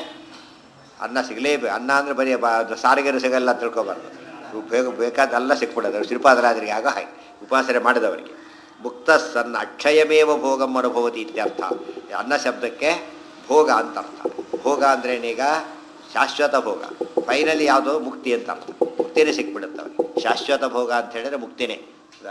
ಅನ್ನ ಸಿಗಲೇಬೇಕು ಅನ್ನ ಅಂದರೆ ಬರೀ ಬ ಸಾರಿಗೆರು ಸಿಗಲ್ಲ ಅಂತ ತಿಳ್ಕೊಬಾರ್ದು ಇವು ಬೇಗ ಬೇಕಾದೆಲ್ಲ ಸಿಕ್ಬಿಡೋದು ಶ್ರೀಪಾದರಾಜರಿಗೆ ಆಗ ಹಾಗೆ ಉಪಾಸನೆ ಮಾಡಿದವರಿಗೆ ಮುಕ್ತ ಸನ್ನ ಅಕ್ಷಯಮೇವ ಭೋಗಂ ಅನುಭವತಿ ಇತ್ಯರ್ಥ ಈ ಅನ್ನ ಶಬ್ದಕ್ಕೆ ಭೋಗ ಅಂತ ಅರ್ಥ ಭೋಗ ಅಂದ್ರೇನೀಗ ಶಾಶ್ವತ ಭೋಗ ಫೈನಲಿ ಯಾವುದು ಮುಕ್ತಿ ಅಂತ ಅರ್ಥ ಮುಕ್ತಿನೇ ಸಿಕ್ಬಿಡುತ್ತೆ ಅವನಿಗೆ ಶಾಶ್ವತ ಭೋಗ ಅಂತ ಹೇಳಿದ್ರೆ ಮುಕ್ತಿನೇ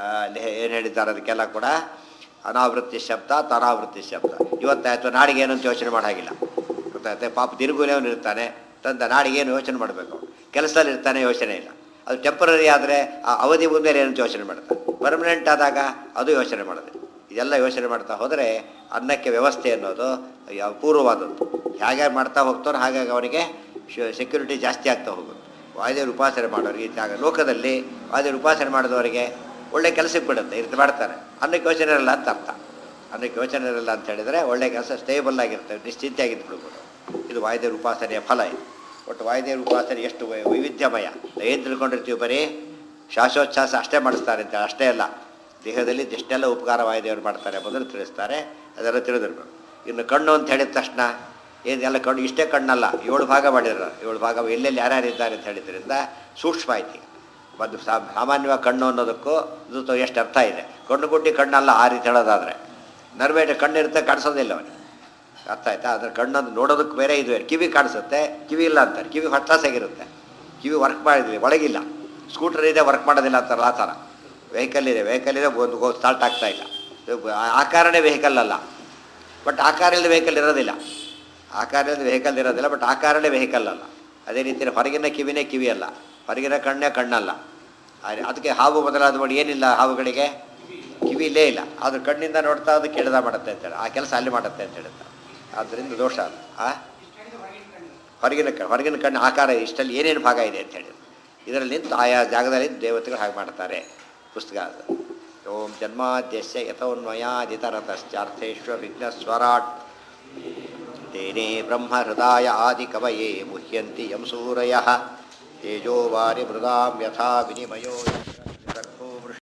ಏನು ಹೇಳಿದ್ದಾರೆ ಅದಕ್ಕೆಲ್ಲ ಕೂಡ ಅನಾವೃತ್ತಿ ಶಬ್ದ ತನಾವೃತ್ತಿ ಶಬ್ದ ಇವತ್ತಾಯ್ತು ನಾಡಿಗೆ ಏನಂತ ಯೋಚನೆ ಮಾಡಾಗಿಲ್ಲ ಗೊತ್ತಾಗುತ್ತೆ ಪಾಪ ದಿನಗೂಲಿಯವನು ಇರ್ತಾನೆ ತಂದ ನಾಡಿಗೆ ಏನು ಯೋಚನೆ ಮಾಡಬೇಕು ಕೆಲಸದಲ್ಲಿ ಇರ್ತಾನೆ ಯೋಚನೆ ಇಲ್ಲ ಅದು ಟೆಂಪರರಿ ಆದರೆ ಆ ಅವಧಿ ಮುಂದೆ ಏನಂತ ಯೋಚನೆ ಮಾಡ್ತಾನೆ ಪರ್ಮನೆಂಟ್ ಆದಾಗ ಅದು ಯೋಚನೆ ಮಾಡೋದು ಇದೆಲ್ಲ ಯೋಚನೆ ಮಾಡ್ತಾ ಹೋದರೆ ಅನ್ನಕ್ಕೆ ವ್ಯವಸ್ಥೆ ಅನ್ನೋದು ಯಾವ ಪೂರ್ವವಾದದ್ದು ಹೇಗೆ ಮಾಡ್ತಾ ಹೋಗ್ತಾರೋ ಹಾಗಾಗಿ ಅವನಿಗೆ ಸೆಕ್ಯೂರಿಟಿ ಜಾಸ್ತಿ ಆಗ್ತಾ ಹೋಗುತ್ತೆ ವಾಯುದೇವ್ರ ಉಪಾಸನೆ ಮಾಡೋರಿಗೆ ಇದ್ದಾಗ ಲೋಕದಲ್ಲಿ ವಾಯುದೇವ್ರ ಉಪಾಸನೆ ಮಾಡಿದವರಿಗೆ ಒಳ್ಳೆ ಕೆಲಸಕ್ಕೆ ಬಿಡುತ್ತೆ ಇರ್ತ ಮಾಡ್ತಾರೆ ಅನ್ನಕ್ಕೆ ಯೋಚನೆ ಇರಲ್ಲ ಅಂತ ಅರ್ಥ ಅನ್ನಕ್ಕೆ ಯೋಚನೆ ಇರಲ್ಲ ಅಂತ ಹೇಳಿದರೆ ಒಳ್ಳೆ ಕೆಲಸ ಸ್ಟೇಬಲ್ ಆಗಿರ್ತವೆ ನಿಶ್ಚಿಂತೆಯಾಗಿದ್ದು ಬಿಡ್ಬೋದು ಇದು ವಾಯುದೇವ್ರ ಉಪಾಸನೆಯ ಫಲ ಇದು ಒಟ್ಟು ವಾಯುದೇವ್ರ ಉಪಾಸನೆ ಎಷ್ಟು ವೈ- ವೈವಿಧ್ಯಮಯ ಏನು ತಿಳ್ಕೊಂಡಿರ್ತೀವಿ ಬರೀ ಶ್ವಾಸೋಚ್ಛ್ವಾಸ ಅಷ್ಟೇ ಮಾಡಿಸ್ತಾರೆ ಅಂತ ಅಷ್ಟೇ ಅಲ್ಲ ದೇಹದಲ್ಲಿ ಎಷ್ಟೆಲ್ಲ ಉಪಕಾರ ವಾಯುದೇವರು ಮಾಡ್ತಾರೆ ಎಂಬುದನ್ನು ತಿಳಿಸ್ತಾರೆ ಅದೆಲ್ಲ ತಿಳಿದಿರ್ಬೇಕು ಇನ್ನು ಕಣ್ಣು ಅಂತ ಹೇಳಿದ ತಕ್ಷಣ ಏನೆಲ್ಲ ಕಣ್ಣು ಇಷ್ಟೇ ಕಣ್ಣಲ್ಲ ಏಳು ಭಾಗ ಮಾಡಿದ್ರು ಏಳು ಭಾಗ ಎಲ್ಲೆಲ್ಲಿ ಯಾರ್ಯಾರು ಇದ್ದಾರೆ ಅಂತ ಹೇಳಿದ್ರಿಂದ ಸೂಕ್ಷ್ಮ ಐತಿ ಒಂದು ಸಾ ಸಾಮಾನ್ಯವಾಗಿ ಕಣ್ಣು ಅನ್ನೋದಕ್ಕೂ ಇದು ಎಷ್ಟು ಅರ್ಥ ಇದೆ ಕಣ್ಣು ಗುಡ್ಡಿ ಕಣ್ಣಲ್ಲ ಆ ರೀತಿ ಹೇಳೋದಾದರೆ ನರ್ವೇಟ ಕಣ್ಣು ಇರುತ್ತೆ ಕಾಣಿಸೋದಿಲ್ಲ ಅವನಿಗೆ ಅರ್ಥ ಆಯ್ತಾ ಅದ್ರ ಕಣ್ಣನ್ನು ನೋಡೋದಕ್ಕೆ ಬೇರೆ ಇದು ಬೇರೆ ಕಿವಿ ಕಾಣಿಸುತ್ತೆ ಕಿವಿ ಇಲ್ಲ ಅಂತಾರೆ ಕಿವಿ ಹೊಟ್ಲಾಸಾಗಿರುತ್ತೆ ಕಿವಿ ವರ್ಕ್ ಮಾಡಿದ್ವಿ ಒಳಗಿಲ್ಲ ಸ್ಕೂಟರ್ ಇದೆ ವರ್ಕ್ ಮಾಡೋದಿಲ್ಲ ಅಂತಾರಲ್ಲ ಆ ಥರ ವೆಹಿಕಲ್ ಇದೆ ವೆಹಿಕಲ್ ಇದೆ ಒಂದು ಗೋ ಸ್ಟಾರ್ಟ್ ಆಗ್ತಾ ಇಲ್ಲ ಇದು ಆ- ಆಕಾರನೇ ವೆಹಿಕಲ್ ಅಲ್ಲ ಬಟ್ ಆಕಾರ ಇಲ್ಲದೆ ವೆಹಿಕಲ್ ಇರೋದಿಲ್ಲ ಆಕಾರ ಇಲ್ಲದೆ ವೆಹಿಕಲ್ ಇರೋದಿಲ್ಲ ಬಟ್ ಆಕಾರನೇ ವೆಹಿಕಲ್ ಅಲ್ಲ ಅದೇ ರೀತಿ ಹೊರಗಿನ ಕಿವಿನೇ ಕಿವಿ ಅಲ್ಲ ಹೊರಗಿನ ಕಣ್ಣೇ ಕಣ್ಣಲ್ಲ ಆ- ಅದಕ್ಕೆ ಹಾವು ಬದಲಾದ ಮಾಡಿ ಏನಿಲ್ಲ ಹಾವುಗಳಿಗೆ ಕಿವಿ ಇಲ್ಲೇ ಇಲ್ಲ ಆದ್ರೆ ಕಣ್ಣಿಂದ ನೋಡ್ತಾ ಅದು ಕೆಡದ ಮಾಡುತ್ತೆ ಅಂತೇಳಿ ಆ ಕೆಲಸ ಅಲ್ಲಿ ಮಾಡುತ್ತೆ ಅಂತ ಹೇಳುತ್ತೆ ಆದ್ದರಿಂದ ದೋಷ ಅದು ಆ ಹೊರಗಿನ ಕಣ್ಣು ಹೊರಗಿನ ಕಣ್ಣು ಆಕಾರ ಇಷ್ಟಲ್ಲಿ ಏನೇನು ಭಾಗ ಇದೆ ಅಂತ ಹೇಳಿ ಇದರಲ್ಲಿ ನಿಂತು ಆಯಾ ಜಾಗದಲ್ಲಿ ದೇವತೆಗಳು ಹಾಗೆ ಮಾಡ್ತಾರೆ ಪುಸ್ತಕ ಅದು ಓಂ ಜನ್ಮಾದ್ಯಸ್ಯ ಯಥೋನ್ಮಯಾದಿತರತಶ್ಚಾರ್ಥೇಶ್ವ ವಿಘ್ನಸ್ವರಾಟ್ ತೇನೇ ಬ್ರಹ್ಮ ಹೃದಯ ಆದಿ ಕವಯೇ ಮುಹ್ಯಂತಿ ಯಂ ಸೂರಯ ತೇಜೋ ವಾರಿ ಮೃದಾಂ ಯಥಾ ವಿನಿಮಯೋ ಯತ್ರ